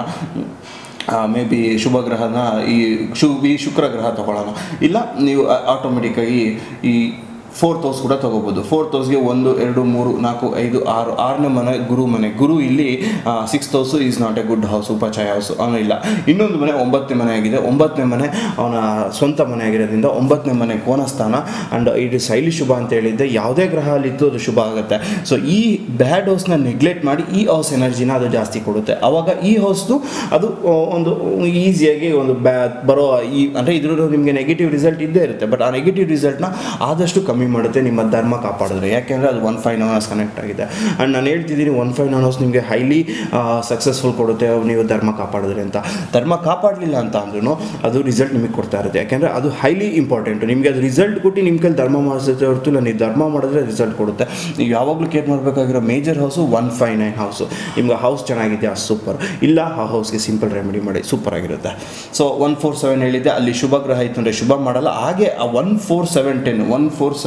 ಮೇ ಬಿ ಶುಭ ಗ್ರಹನ ಈ ಶು ಈ ಶುಕ್ರ ಗ್ರಹ ತಗೊಳ್ಳೋಣ ಇಲ್ಲ ನೀವು ಆಟೋಮೆಟಿಕ್ಕಾಗಿ ಈ ಫೋರ್ತ್ ಹೌಸ್ ಕೂಡ ತಗೋಬೋದು ಫೋರ್ತ್ ಹೌಸ್ಗೆ ಒಂದು ಎರಡು ಮೂರು ನಾಲ್ಕು ಐದು ಆರು ಆರನೇ ಮನೆ ಗುರು ಮನೆ ಗುರು ಇಲ್ಲಿ sixth house is not a good house ಉಪಚಾಯ ಹೌಸ್ ಅವನು ಇಲ್ಲ ಇನ್ನೊಂದು ಮನೆ ಒಂಬತ್ತನೇ ಮನೆ ಆಗಿದೆ ಒಂಬತ್ತನೇ ಮನೆ ಅವನ ಸ್ವಂತ ಮನೆ ಆಗಿರೋದ್ರಿಂದ ಒಂಬತ್ತನೇ ಮನೆ ಕೋನಸ್ಥಾನ ಆ್ಯಂಡ್ ಇಟ್ ಇಸ್ ಹೈಲಿ ಶುಭ ಅಂತ ಹೇಳಿದ್ದೆ ಯಾವುದೇ ಗ್ರಹ ಅಲ್ಲಿತ್ತು ಅದು ಶುಭ ಆಗುತ್ತೆ ಸೊ ಈ ಬ್ಯಾಡ್ ಹೌಸ್ನ ನೆಗ್ಲೆಕ್ಟ್ ಮಾಡಿ ಈ ಹೌಸ್ ಎನರ್ಜಿನ ಅದು ಜಾಸ್ತಿ ಕೊಡುತ್ತೆ ಆವಾಗ ಈ ಹೌಸ್ದು ಅದು ಆ, ಒಂದು ಈಸಿಯಾಗಿ ಒಂದು ಬ್ಯಾ ಬರೋ ಈ ಅಂದರೆ ಇದ್ರ ನಿಮಗೆ ನೆಗೆಟಿವ್ ರಿಸಲ್ಟ್ ಇದ್ದೇ ಇರುತ್ತೆ ಬಟ್ ಆ ನೆಗೆಟಿವ್ ರಿಸಲ್ಟ್ನ ಆದಷ್ಟು ಕಮ್ಮಿ ಮಾಡುತ್ತೆ ನಿಮ್ಮ ಧರ್ಮ ಕಾಪಾಡಿದ್ರೆ ಯಾಕೆಂದರೆ ಅದು ಒನ್ ಫೈವ್ ನವರ್ಸ್ ಕನೆಕ್ಟ್ ಆಗಿದೆ ಆ್ಯಂಡ್ ನಾನು ಹೇಳ್ತಿದ್ದೀನಿ ಒನ್ ಫೈವ್ ನವರ್ಸ್ ನಿಮಗೆ ಹೈಲಿ ಸಕ್ಸಸ್ಫುಲ್ ಕೊಡುತ್ತೆ ನೀವು ಧರ್ಮ ಕಾಪಾಡಿದ್ರೆ ಅಂತ ಧರ್ಮ ಕಾಪಾಡಲಿಲ್ಲ ಅಂತ ಅಂದ್ರೂ ಅದು ರಿಸಲ್ಟ್ ನಿಮಗೆ ಕೊಡ್ತಾ ಇರುತ್ತೆ ಯಾಕೆಂದರೆ ಅದು ಹೈಲಿ ಇಂಪಾರ್ಟೆಂಟ್ ನಿಮಗೆ ಅದು ರಿಸಲ್ಟ್ ಕೊಟ್ಟು ನಿಮ್ಮ ಕೈಲಿ ಧರ್ಮ ಮಾಡಿಸುತ್ತೆ ಹೊರತು ಇಲ್ಲ ನೀವು ಧರ್ಮ ಮಾಡಿದ್ರೆ ರಿಸಲ್ಟ್ ಕೊಡುತ್ತೆ ನೀವು ಯಾವಾಗಲೂ ಕೇರ್ ಮಾಡಬೇಕಾಗಿರೋ major house one five nine house ನಿಮ್ಗೆ ಹೌಸ್ ಚೆನ್ನಾಗಿದೆಯಾ ಸೂಪರ್ ಇಲ್ಲ ಆ ಹೌಸ್ಗೆ ಸಿಂಪಲ್ ರೆಮಿಡಿ ಮಾಡಿ ಸೂಪರ್ ಆಗಿರುತ್ತೆ ಸೊ ಒನ್ ಫೋರ್ ಸೆವೆನ್ ಹೇಳಿದ್ದೆ ಅಲ್ಲಿ ಶುಭ ಗ್ರಹ ಇತ್ತು ಅಂದರೆ ಶುಭ ಮಾಡಲ್ಲ ಹಾಗೆ ಆ one four seven ten one four seven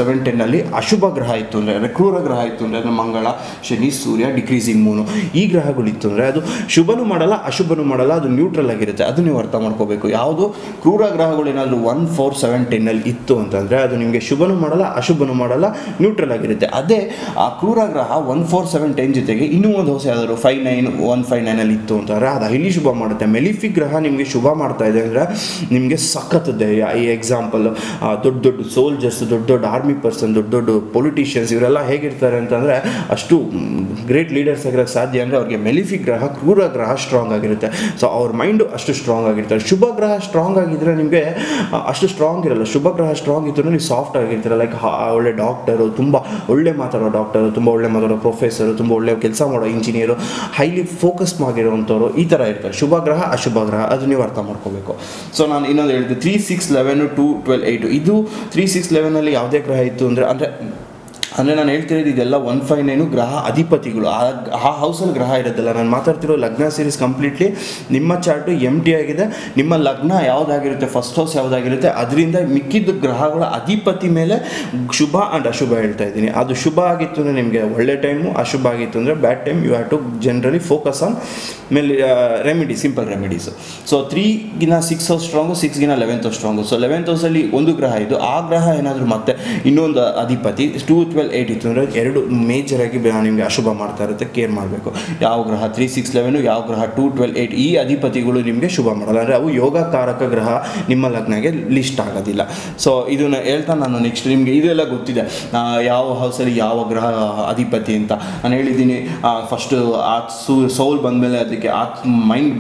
seven ಟೆನ್ನಲ್ಲಿ ಅಶುಭ ಗ್ರಹ ಇತ್ತು ಅಂದರೆ ಅಂದರೆ ಕ್ರೂರ ಗ್ರಹ ಇತ್ತು ಅಂದರೆ ಮಂಗಳ ಶನಿ ಸೂರ್ಯ ಡಿಕ್ರೀಸಿಂಗ್ ಮೂನು ಈ ಗ್ರಹಗಳಿತ್ತು ಅಂದರೆ ಅದು ಶುಭನೂ ಮಾಡಲ್ಲ ಅಶುಭನೂ ಮಾಡಲ್ಲ ಅದು ನ್ಯೂಟ್ರಲ್ ಆಗಿರುತ್ತೆ ಅದು ನೀವು ಅರ್ಥ ಮಾಡ್ಕೋಬೇಕು ಯಾವುದು ಕ್ರೂರ ಗ್ರಹಗಳು ಏನಾದರೂ ಒನ್ ಫೋರ್ ಸೆವೆನ್ ಟೆನ್ನಲ್ಲಿ ಇತ್ತು ಅಂತಂದರೆ ಅದು ನಿಮಗೆ ಶುಭನೂ ಮಾಡಲ್ಲ ಅಶುಭನೂ ಮಾಡಲ್ಲ ನ್ಯೂಟ್ರಲ್ ಆಗಿರುತ್ತೆ ಅದೇ ಆ ಕ್ರೂರ ಗ್ರಹ ಒನ್ ಫೋರ್ ಸೆವೆನ್ ಟೆನ್ ಜೊತೆಗೆ ಇನ್ನೂ ಒಂದು ಹೊಸ ಯಾವ್ದಾದ್ರು ಫೈವ್ ನೈನ್ ಒನ್ ಫೈವ್ ನೈನಲ್ಲಿ ಇತ್ತು ಅಂತಂದರೆ ಅದು ಹೈಲಿ ಶುಭ ಮಾಡುತ್ತೆ ಮೆಲಿಫಿಕ್ ಗ್ರಹ ನಿಮಗೆ ಶುಭ ಮಾಡ್ತಾ ಇದೆ ಅಂದರೆ ನಿಮಗೆ ಸಖತ್ತದೆ ಈ ಎಕ್ಸಾಂಪಲ್ ದೊಡ್ಡ ದೊಡ್ಡ ಸೋಲ್ಜರ್ಸ್ ದೊಡ್ಡ ದೊಡ್ಡ ಆರ್ಮಿ ಪರ್ಸನ್ ದೊಡ್ಡ ದೊಡ್ಡ ಪೊಲಿಟಿಷಿಯನ್ಸ್ ಇವರೆಲ್ಲ ಹೇಗಿರ್ತಾರೆ ಅಂತಂದರೆ ಅಷ್ಟು ಗ್ರೇಟ್ ಲೀಡರ್ಸ್ ಆಗಿರೋಕ್ಕೆ ಸಾಧ್ಯ ಅಂದರೆ ಅವ್ರಿಗೆ ಮೆಲಿಫಿಕ್ ಗ್ರಹ ಕ್ರೂರ ಗ್ರಹ ಸ್ಟ್ರಾಂಗ್ ಆಗಿರುತ್ತೆ ಸೊ ಅವ್ರ ಮೈಂಡು ಅಷ್ಟು ಸ್ಟ್ರಾಂಗ್ ಆಗಿರ್ತಾರೆ ಶುಭ ಗ್ರಹ ಸ್ಟ್ರಾಂಗ್ ಆಗಿದ್ದರೆ ನಿಮಗೆ ಅಷ್ಟು ಸ್ಟ್ರಾಂಗ್ ಇರಲ್ಲ ಶುಭ ಗ್ರಹ ಸ್ಟ್ರಾಂಗ್ ಇದ್ದರೂ ನೀವು ಸಾಫ್ಟ್ ಆಗಿರ್ತೀರ ಲೈಕ್ ಒಳ್ಳೆ ಡಾಕ್ಟರು ತುಂಬ ಒಳ್ಳೆ ಮಾತಾಡೋ ಡಾಕ್ಟರು ತುಂಬ ಒಳ್ಳೆ ಮಾತಾಡೋ ಪ್ರೊಫೆಸರು ತುಂಬ ಒಳ್ಳೆ ಕೆಲಸ ಮಾಡೋ ಇಂಜಿನಿಯರು ಹೈಲಿ ಫೋಕಸ್ ಮಾಡಿರೋವಂಥವ್ರು ಈ ಥರ ಇರ್ತಾರೆ ಶುಭ ಗ್ರಹ ಅಶುಭ ಗ್ರಹ ಅದು ನೀವು ಅರ್ಥ ಮಾಡ್ಕೋಬೇಕು ಸೊ ನಾನು ಇನ್ನೊಂದು ಹೇಳಿದೆ three six eleven two twelve eight ಇದು ತ್ರೀ ಸಿಕ್ಸ್ ಲೆವೆನಲ್ಲಿ ಯಾವುದೇ ಗ್ರಹ ಇತ್ತು ಅಂದರೆ ಅಂದರೆ ಅಂದರೆ ನಾನು ಹೇಳ್ತಿರೋದು ಇದೆಲ್ಲ ಒನ್ ಫೈವ್ ನೈನು ಗ್ರಹ ಅಧಿಪತಿಗಳು ಆ ಆ ಹೌಸಲ್ಲಿ ಗ್ರಹ ಇರೋದಿಲ್ಲ ನಾನು ಮಾತಾಡ್ತಿರೋ ಲಗ್ನ ಸೀರೀಸ್ ಕಂಪ್ಲೀಟ್ಲಿ ನಿಮ್ಮ ಚಾರ್ಟು ಎಮ್ ಟಿ ಆಗಿದೆ ನಿಮ್ಮ ಲಗ್ನ ಯಾವುದಾಗಿರುತ್ತೆ ಫಸ್ಟ್ ಹೌಸ್ ಯಾವುದಾಗಿರುತ್ತೆ ಅದರಿಂದ ಮಿಕ್ಕಿದ ಗ್ರಹಗಳ ಅಧಿಪತಿ ಮೇಲೆ ಶುಭ ಆ್ಯಂಡ್ ಅಶುಭ ಹೇಳ್ತಾ ಇದ್ದೀನಿ ಅದು ಶುಭ ಆಗಿತ್ತು ಅಂದರೆ ನಿಮಗೆ ಒಳ್ಳೆ ಟೈಮು ಅಶುಭ ಆಗಿತ್ತು ಅಂದರೆ bad time you have to generally focus on ಮೇಲೆ ರೆಮಿಡಿ ಸಿಂಪಲ್ ರೆಮಿಡೀಸು ಸೊ ತ್ರೀಗಿನ ಸಿಕ್ಸ್ ಹೌಸ್ ಸ್ಟ್ರಾಂಗು ಸಿಕ್ಸ್ಗಿನ eleventh house strong so eleventh ಹೌಸಲ್ಲಿ ಒಂದು ಗ್ರಹ ಇದು ಆ ಗ್ರಹ ಏನಾದರೂ ಮತ್ತೆ ಇನ್ನೊಂದು ಅಧಿಪತಿ ಟೂ ಟ್ವೆಲ್ ಏಯ್ಟ್ ಇತ್ತು ಅಂದರೆ ಎರಡು ಮೇಜರ್ ಆಗಿ ಬ- ನಿಮಗೆ ಅಶುಭ ಮಾಡ್ತಾ ಇರುತ್ತೆ ಕೇರ್ ಮಾಡಬೇಕು ಯಾವ ಗ್ರಹ ತ್ರೀ ಸಿಕ್ಸ್ ಲೆವೆನು ಯಾವ ಗ್ರಹ ಟೂ ಟ್ವೆಲ್ ಏಯ್ಟ್ ಈ ಅಧಿಪತಿಗಳು ನಿಮಗೆ ಶುಭ ಮಾಡಲ್ಲ ಅಂದರೆ ಅವು ಯೋಗಕಾರಕ ಗ್ರಹ ನಿಮ್ಮ ಲಗ್ನಗೆ ಲಿಸ್ಟ್ ಆಗೋದಿಲ್ಲ ಸೊ ಇದನ್ನು ಹೇಳ್ತಾ ನಾನು ನೆಕ್ಸ್ಟ್ ನಿಮಗೆ ಇದೆಲ್ಲ ಗೊತ್ತಿದೆ ಆ, ಯಾವ ಹೌಸಲ್ಲಿ ಯಾವ ಗ್ರಹ ಅಧಿಪತಿ ಅಂತ ನಾನು ಹೇಳಿದ್ದೀನಿ ಫಸ್ಟು ಆ ಸೂ ಸೌಲ್ ಬಂದಮೇಲೆ ಅದಕ್ಕೆ ಆ ಮೈಂಡ್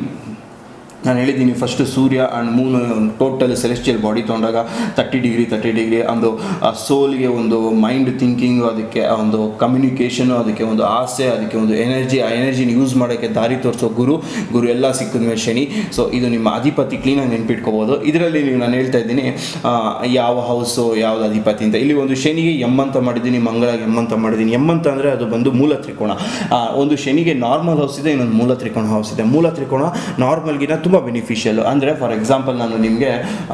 ನಾನು ಹೇಳಿದ್ದೀನಿ first Surya and moon total celestial body ತೊಗೊಂಡಾಗ ತರ್ಟಿ ಡಿಗ್ರಿ ತರ್ಟಿ ಡಿಗ್ರಿ ಒಂದು ಸೋಲ್ಗೆ ಒಂದು ಮೈಂಡ್ ಥಿಂಕಿಂಗು ಅದಕ್ಕೆ ಆ ಒಂದು ಕಮ್ಯುನಿಕೇಷನು ಅದಕ್ಕೆ ಒಂದು ಆಸೆ ಅದಕ್ಕೆ ಒಂದು ಎನರ್ಜಿ ಆ ಎನರ್ಜಿನ ಯೂಸ್ ಮಾಡೋಕ್ಕೆ ದಾರಿ ತೋರಿಸೋ ಗುರು ಗುರು ಎಲ್ಲ ಸಿಕ್ಕಿದ ಮೇಲೆ ಶನಿ ಸೊ ಇದು ನಿಮ್ಮ ಅಧಿಪತಿ ಕ್ಲೀನಾಗಿ ನೆನ್ಪಿಟ್ಕೋಬೋದು ಇದರಲ್ಲಿ ನೀವು ನಾನು ಹೇಳ್ತಾ ಇದ್ದೀನಿ ಆ, ಯಾವ ಹೌಸು ಯಾವ್ದು ಅಧಿಪತಿ ಅಂತ ಇಲ್ಲಿ ಒಂದು ಶನಿಗೆ ಎಮ್ ಅಂತ ಮಾಡಿದ್ದೀನಿ ಮಂಗಳಗೆ ಎಮ್ ಅಂತ ಮಾಡಿದ್ದೀನಿ ಎಮ್ ಅಂತ ಅಂದರೆ ಅದು ಬಂದು ಮೂಲ ತ್ರಿಕೋಣ ಆ, ಒಂದು ಶನಿಗೆ ನಾರ್ಮಲ್ ಹೌಸ್ ಇದೆ ಇನ್ನೊಂದು ಮೂಲ ತ್ರಿಕೋಣ ಹೌಸ್ ಇದೆ ಮೂಲ ತ್ರಿಕೋಣ ನಾರ್ಮಲ್ಗಿನ ತುಂಬ ಬೆನಿಫಿಷಿಯಲ್ ಅಂದರೆ ಫಾರ್ ಎಕ್ಸಾಂಪಲ್ ನಾನು ನಿಮಗೆ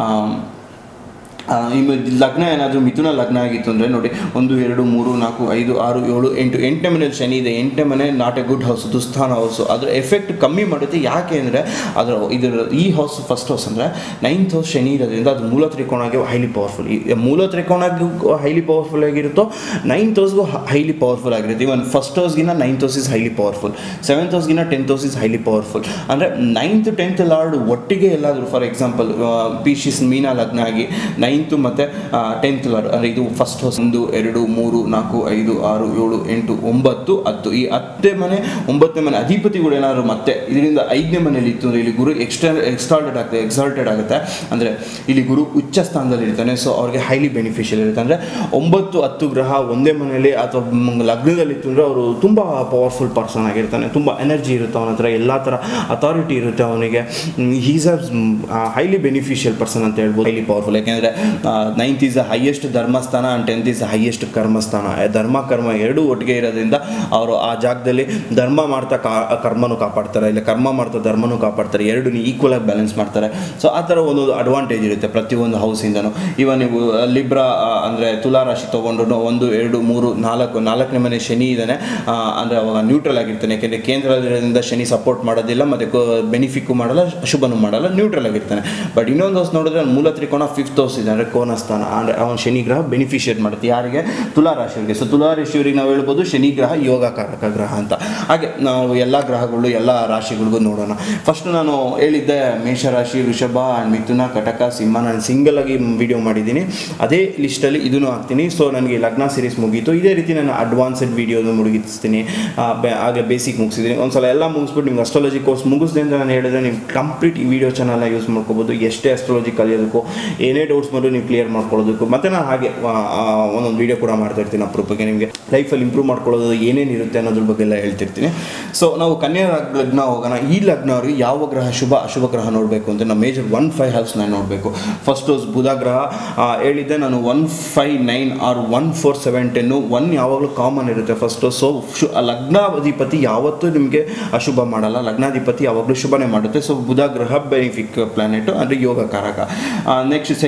ನಿಮ್ಮ ಲಗ್ನ ಏನಾದರೂ ಮಿಥುನ ಲಗ್ನ ಆಗಿತ್ತು ಅಂದರೆ ನೋಡಿ ಒಂದು ಎರಡು ಮೂರು ನಾಲ್ಕು ಐದು ಆರು ಏಳು ಎಂಟು ಎಂಟನೇ ಮನೇಲಿ ಶನಿ ಇದೆ ಎಂಟನೇ ಮನೆ ನಾಟ್ ಎ ಗುಡ್ ಹೌಸ್ ದುಸ್ಥಾನ ಹೌಸು ಅದರ ಎಫೆಕ್ಟ್ ಕಮ್ಮಿ ಮಾಡುತ್ತೆ ಯಾಕೆ ಅಂದರೆ ಅದರ ಇದರ ಈ ಹೌಸ್ ಫಸ್ಟ್ ಹೌಸ್ ಅಂದರೆ ನೈನ್ತ್ ಹೌಸ್ ಶನಿ ಇರೋದ್ರಿಂದ ಅದು ಮೂಲ ತ್ರಿಕೋಣಗೆ ಹೈಲಿ ಪವರ್ಫುಲ್ ಈ ಮೂಲ ತ್ರಿಕೋಣಗೂ ಹೈಲಿ ಪವರ್ಫುಲ್ ಆಗಿರುತ್ತೋ ನೈನ್ತ್ ಹೌಸ್ಗೂ ಹೈಲಿ ಪವರ್ಫುಲ್ ಆಗಿರುತ್ತೆ ಇವನ್ ಫಸ್ಟ್ ಹೌಸ್ಗಿನ ninth house is highly powerful seventh ಹೌಸ್ಗಿನ tenth house is highly powerful ಅಂದರೆ ನೈನ್ತ್ ಟೆಂತ್ ಲಾರ್ಡ್ ಒಟ್ಟಿಗೆ ಎಲ್ಲಾದರೂ ಫಾರ್ ಎಕ್ಸಾಂಪಲ್ ಪೀಶಿಸ್ ಮೀನಾ ಲಗ್ನ ಆಗಿ ನೈನ್ತು ಮತ್ತು ಟೆಂತ್ ಲಾರ್ಡ್ ಅಂದರೆ ಇದು ಫಸ್ಟ್ ಹೌಸ್ ಒಂದು ಎರಡು ಮೂರು ನಾಲ್ಕು ಐದು ಆರು ಏಳು ಎಂಟು ಒಂಬತ್ತು ಹತ್ತು ಈ ಹತ್ತನೇ ಮನೆ ಒಂಬತ್ತನೇ ಮನೆ ಅಧಿಪತಿಗಳು ಏನಾದ್ರು ಮತ್ತೆ ಇದರಿಂದ ಐದನೇ ಮನೇಲಿ ಇತ್ತು ಅಂದರೆ ಇಲ್ಲಿ ಗುರು ಎಕ್ಸ್ಟ್ರಾ ಎಕ್ಸ್ಟಾಲ್ಟೆಡ್ ಆಗುತ್ತೆ ಎಕ್ಸಾಲ್ಟೆಡ್ ಆಗುತ್ತೆ ಅಂದರೆ ಇಲ್ಲಿ ಗುರು ಉಚ್ಚ ಸ್ಥಾನದಲ್ಲಿ ಇರ್ತಾನೆ ಸೊ ಅವ್ರಿಗೆ ಹೈಲಿ ಬೆನಿಫಿಷಿಯಲ್ ಇರುತ್ತೆ ಅಂದರೆ ಒಂಬತ್ತು ಹತ್ತು ಗ್ರಹ ಒಂದೇ ಮನೆಯಲ್ಲಿ ಅಥವಾ ಮ್- ಲಗ್ನದಲ್ಲಿ ಇತ್ತು ಅಂದರೆ ಅವರು ತುಂಬ ಪವರ್ಫುಲ್ ಪರ್ಸನ್ ಆಗಿರ್ತಾನೆ ತುಂಬ ಎನರ್ಜಿ ಇರುತ್ತೆ ಅವನ ಹತ್ರ ಎಲ್ಲ ಥರ ಅಥಾರಿಟಿ ಇರುತ್ತೆ ಅವನಿಗೆ he's a highly beneficial person ಅಂತ ಹೇಳ್ಬೋದು ಹೈಲಿ ಪವರ್ಫುಲ್ ಯಾಕೆಂದರೆ ನೈನ್ತ್ ಈಸ್ ದ ಹೈಯೆಸ್ಟ್ ಧರ್ಮಸ್ಥಾನ and tenth is the highest ಕರ್ಮಸ್ಥಾನ ಆ ಧರ್ಮ ಕರ್ಮ ಎರಡೂ ಒಟ್ಟಿಗೆ ಇರೋದ್ರಿಂದ ಅವರು ಆ ಜಾಗದಲ್ಲಿ ಧರ್ಮ ಮಾಡ್ತಾ ಕಾ ಕರ್ಮನೂ ಕಾಪಾಡ್ತಾರೆ ಇಲ್ಲ ಕರ್ಮ ಮಾಡ್ತಾ ಧರ್ಮನೂ ಕಾಪಾಡ್ತಾರೆ ಎರಡು ಈಕ್ವಲ್ ಆಗಿ ಬ್ಯಾಲೆನ್ಸ್ ಮಾಡ್ತಾರೆ ಸೊ ಆ ಥರ ಒಂದೊಂದು ಅಡ್ವಾಂಟೇಜ್ ಇರುತ್ತೆ ಪ್ರತಿಯೊಂದು ಹೌಸಿಂದನೂ ಇವನ್ ನೀವು ಲಿಬ್ರಾ ಅಂದರೆ ತುಲಾ ರಾಶಿ ತೊಗೊಂಡು ಒಂದು ಎರಡು ಮೂರು ನಾಲ್ಕು ನಾಲ್ಕನೇ ಮನೆ ಶನಿ ಇದ್ದಾನೆ ಅಂದರೆ ಅವಾಗ ನ್ಯೂಟ್ರಲ್ ಆಗಿರ್ತಾನೆ ಯಾಕೆಂದರೆ ಕೇಂದ್ರದಿಂದ ಶನಿ ಸಪೋರ್ಟ್ ಮಾಡೋದಿಲ್ಲ ಮತ್ತು ಬೆನಿಫಿಕ್ಕು ಮಾಡಲ್ಲ ಶುಭನೂ ಮಾಡಲ್ಲ ನ್ಯೂಟ್ರಲ್ ಆಗಿರ್ತಾನೆ ಬಟ್ ಇನ್ನೊಂದು ಹೌಸ್ ನೋಡಿದ್ರೆ ಅವ್ನು ಮೂಲ ತ್ರಿಕೋಣ ಫಿಫ್ತ್ ಹೌಸ್ ಇದೆ ಅಂದರೆ ಕೋನಸ್ಥಾನ ಅಂದರೆ ಅವನು ಶನಿ ಗ್ರಹ ಬೆನಿಫಿಷಿಯೇಟ್ ಮಾಡುತ್ತೆ ಯಾರಿಗೆ ತುಲಾ ರಾಶಿಯವರಿಗೆ ಸೊ ತುಲಾ ರಾಶಿಯವರಿಗೆ ನಾವು ಹೇಳ್ಬೋದು ಶನಿ ಗ್ರಹ ಯೋಗಕಾರಕ ಗ್ರಹ ಅಂತ ಹಾಗೆ ನಾವು ಎಲ್ಲ ಗ್ರಹಗಳು ಎಲ್ಲ ರಾಶಿಗಳಿಗೂ ನೋಡೋಣ ಫಸ್ಟ್ ನಾನು ಹೇಳಿದ್ದೆ ಮೇಷರಾಶಿ ವೃಷಭ ಆ್ಯಂಡ್ ಮಿಥುನ ಕಟಕ ಸಿಂಹ ನಾನು ಸಿಂಗಲ್ ಆಗಿ ವಿಡಿಯೋ ಮಾಡಿದ್ದೀನಿ ಅದೇ ಲಿಸ್ಟಲ್ಲಿ ಇದನ್ನು ಹಾಕ್ತೀನಿ ಸೊ ನನಗೆ ಲಗ್ನ ಸೀರೀಸ್ ಮುಗೀತು ಇದೇ ರೀತಿ ನಾನು ಅಡ್ವಾನ್ಸ್ಡ್ ವಿಡಿಯೋನ ಮುಗಿಸ್ತೀನಿ ಆ, ಬೆ- ಹಾಗೆ ಬೇಸಿಕ್ ಮುಗಿಸಿದ್ದೀನಿ ಒಂದ್ಸಲ ಎಲ್ಲ ಮುಗಿಸ್ಬಿಟ್ಟು ನಿಮ್ಗೆ ಅಸ್ಟ್ರಾಲಜಿ ಕೋರ್ಸ್ ಮುಗಿಸ್ದೆ ಅಂತ ನಾನು ಹೇಳಿದ್ರೆ ನೀವು ಕಂಪ್ಲೀಟ್ ಈ ವಿಡಿಯೋ ಚಾನಲ್ನ ಯೂಸ್ ಮಾಡ್ಕೋಬೋದು ಎಷ್ಟೇ ಅಸ್ಟ್ರಾಲಜಿ ಕಲಿಯೋದಕ್ಕೂ ಏನೇ ಡೌಟ್ಸ್ ಬಂದರೂ ನೀವು ಕ್ಲಿಯರ್ ಮಾಡ್ಕೊಳ್ಳೋದಕ್ಕೂ ಮತ್ತು ನಾನು ಹಾಗೆ ಆ, ಆ, ಒಂದೊಂದು ವಿಡಿಯೋ ಕೂಡ ಮಾಡ್ತಾ ಇರ್ತೀನಿ ಅಪರೂಪಕ್ಕೆ ನಿಮಗೆ ಲೈಫಲ್ಲಿ ಇಂಪ್ರೂವ್ ಮಾಡ್ಕೊಳ್ಳೋದು ಏನೇನು ಇರುತ್ತೆ ಅನ್ನೋದ್ರ ಬಗ್ಗೆ ಎಲ್ಲ ಹೇಳ್ತಿರ್ತೀನಿ ಸೊ ನಾವು ಕನ್ಯಾ ಲಗ್- ಲಗ್ನ ಹೋಗೋಣ ಈ ಲಗ್ನ ಅವ್ರಿಗೆ ಯಾವ ಗ್ರಹ ಶುಭ ಅಶುಭ ಗ್ರಹ ನೋಡಬೇಕು ಅಂತ ನಾವು ಮೇಜರ್ ಒನ್ ಫೈವ್ ಹೌಸ್ ನಾನು ನೋಡಬೇಕು ಫಸ್ಟ್ ಹೌಸ್ ಬುಧ ಗ್ರಹ ಆ, ಹೇಳಿದ್ದೆ ನಾನು one five nine or one four seven ten one ಯಾವಾಗಲೂ ಕಾಮನ್ ಇರುತ್ತೆ ಫಸ್ಟು ಸೊ ಶು ಆ ಲಗ್ನಾಧಿಪತಿ ಯಾವತ್ತೂ ನಿಮಗೆ ಅಶುಭ ಮಾಡಲ್ಲ ಲಗ್ನಾಧಿಪತಿ ಯಾವಾಗಲೂ ಶುಭನೇ ಮಾಡುತ್ತೆ ಸೊ ಬುಧ ಗ್ರಹ ಬೆನಿಫಿಕ್ ಪ್ಲಾನೆಟು ಅಂದರೆ ಯೋಗ ಕಾರಕ ನೆಕ್ಸ್ಟ್ ಸೆಕೆಂಡ್ ಹೌಸ್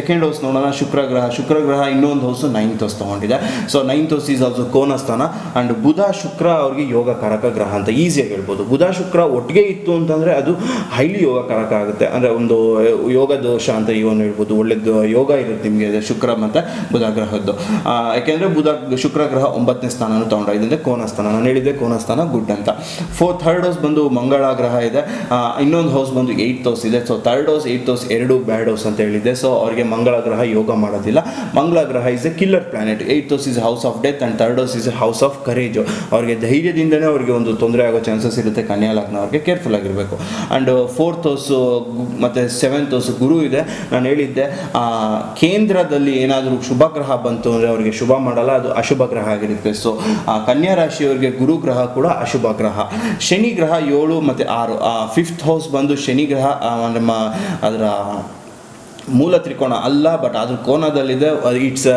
ನೋಡೋಣ ಶುಕ್ರ ಗ್ರಹ ಶುಕ್ರ ಗ್ರಹ ಇನ್ನೊಂದು ಹೌಸು ನೈನ್ತ್ ಹೌಸ್ ತೊಗೊಂಡಿದೆ so ninth house is also ಕೋನಸ್ಥಾನ ಆ್ಯಂಡ್ ಬುಧ ಶುಕ್ರ ಅವ್ರಿಗೆ ಯೋಗ ಕಾರಕ ಗ್ರಹ ಅಂತ ಈಸಿಯಾಗಿ ಹೇಳ್ಬೋದು ಬುಧ ಶುಕ್ರ ಒಟ್ಟಿಗೆ ಇತ್ತು ಅಂತಂದರೆ ಅದು ಹೈಲಿ ಯೋಗ ಕಾರಕ ಆಗುತ್ತೆ ಅಂದರೆ ಒಂದು ಯೋಗ ದೋಷ ಅಂತ ಇವನು ಹೇಳ್ಬೋದು ಒಳ್ಳೆದು ಯೋಗ ಇರುತ್ತೆ ನಿಮಗೆ ಶುಕ್ರ ಮತ್ತು ಬುಧ ಗ್ರಹದ್ದು ಆ, ಯಾಕೆಂದರೆ ಬುಧ ಶುಕ್ರ ಗ್ರಹ ಒಂಬತ್ತನೇ ಸ್ಥಾನನೂ ತೊಗೊಂಡ ಇದಂದರೆ ಕೋನಸ್ಥಾನ ನಾನು ಹೇಳಿದ್ದೆ ಕೋನಸ್ಥಾನ ಗುಡ್ ಅಂತ ಫೋರ್ ಥರ್ಡ್ ಹೌಸ್ ಬಂದು ಮಂಗಳ ಗ್ರಹ ಇದೆ ಆ, ಇನ್ನೊಂದು ಹೌಸ್ ಬಂದು ಏಯ್ಟ್ ಹೌಸ್ ಇದೆ so third house eight house ಎರಡು ಬ್ಯಾಡ್ ಹೌಸ್ ಅಂತ ಹೇಳಿದ್ದೆ ಸೊ ಅವರಿಗೆ ಮಂಗಳ ಗ್ರಹ ಯೋಗ ಮಾಡೋದಿಲ್ಲ ಮಂಗಳ ಗ್ರಹ is a killer planet eight house is house of death and third house is a house of courage ಅವರಿಗೆ ಧೈರ್ಯದಿಂದನೇ ಅವರಿಗೆ ಒಂದು ತೊಂದರೆ ಆಗೋ ಚಾನ್ಸಸ್ ಇರುತ್ತೆ ಕನ್ಯಾ ಲಗ್ನ ಅವ್ರಿಗೆ ಕೇರ್ಫುಲ್ ಆಗಿರಬೇಕು ಆ್ಯಂಡ್ ಫೋರ್ತ್ ಹೌಸ್ ಮತ್ತು ಸೆವೆಂತ್ ಹೌಸ್ ಗುರು ಇದೆ ನಾನು ಹೇಳಿದ್ದೆ ಆ, ಕೇಂದ್ರದಲ್ಲಿ ಏನಾದರೂ ಶುಭ ಗ್ರಹ ಬಂತು ಅಂದರೆ ಅವರಿಗೆ ಶುಭ ಮಾಡಲ್ಲ ಅದು ಅಶುಭ ಗ್ರಹ ಆಗಿರುತ್ತೆ ಸೊ ಕನ್ಯಾ ರಾಶಿಯವರಿಗೆ ಗುರು ಗ್ರಹ ಕೂಡ ಅಶುಭ ಗ್ರಹ ಶನಿ ಗ್ರಹ ಏಳು ಮತ್ತು ಆರು ಫಿಫ್ತ್ ಹೌಸ್ ಬಂದು ಶನಿ ಗ್ರಹ ಆ, ನಮ್ಮ ಅದರ ಮೂಲ ತ್ರಿಕೋಣ ಅಲ್ಲ ಬಟ್ ಅದ್ರ ಕೋನದಲ್ಲಿದೆ ಇಟ್ಸ್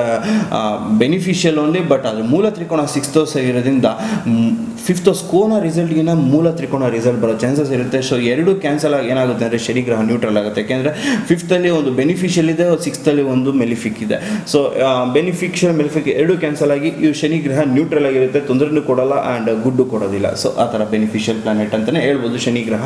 ಬೆನಿಫಿಷಿಯಲ್ ಓನ್ಲಿ ಬಟ್ ಅದ್ರ ಮೂಲ ತ್ರಿಕೋಣ ಸಿಕ್ಸ್ ಹೌಸ್ ಇರೋದ್ರಿಂದ ಫಿಫ್ತ್ ಹೌಸ್ ಕೋನ ರಿಸಲ್ಟ್ಗಿನ ಮೂಲ ತ್ರಿಕೋಣ ರಿಸಲ್ಟ್ ಬರೋ ಚಾನ್ಸಸ್ ಇರುತ್ತೆ ಸೊ ಎರಡು ಕ್ಯಾನ್ಸಲ್ ಆಗಿ ಏನಾಗುತ್ತೆ ಅಂದರೆ ಶನಿ ಗ್ರಹ ನ್ಯೂಟ್ರಲ್ ಆಗುತ್ತೆ ಯಾಕೆಂದರೆ ಫಿಫ್ತಲ್ಲಿ ಒಂದು ಬೆನಿಫಿಷಿಯಲ್ ಇದೆ ಸಿಕ್ಸ್ತಲ್ಲಿ ಒಂದು ಮೆಲಿಫಿಕ್ ಇದೆ ಸೊ ಬೆನಿಫಿಷಿಯಲ್ ಮೆಲಿಫಿಕ್ ಎರಡು ಕ್ಯಾನ್ಸಲ್ ಆಗಿ ಇವು ಶನಿ ಗ್ರಹ ನ್ಯೂಟ್ರಲ್ ಆಗಿರುತ್ತೆ ತೊಂದರೆನೂ ಕೊಡಲ್ಲ ಆ್ಯಂಡ್ ಗುಡ್ಡು ಕೊಡೋದಿಲ್ಲ ಸೊ ಆ ಥರ ಬೆನಿಫಿಷಿಯಲ್ ಪ್ಲಾನೆಟ್ ಅಂತಲೇ ಹೇಳ್ಬೋದು ಶನಿ ಗ್ರಹ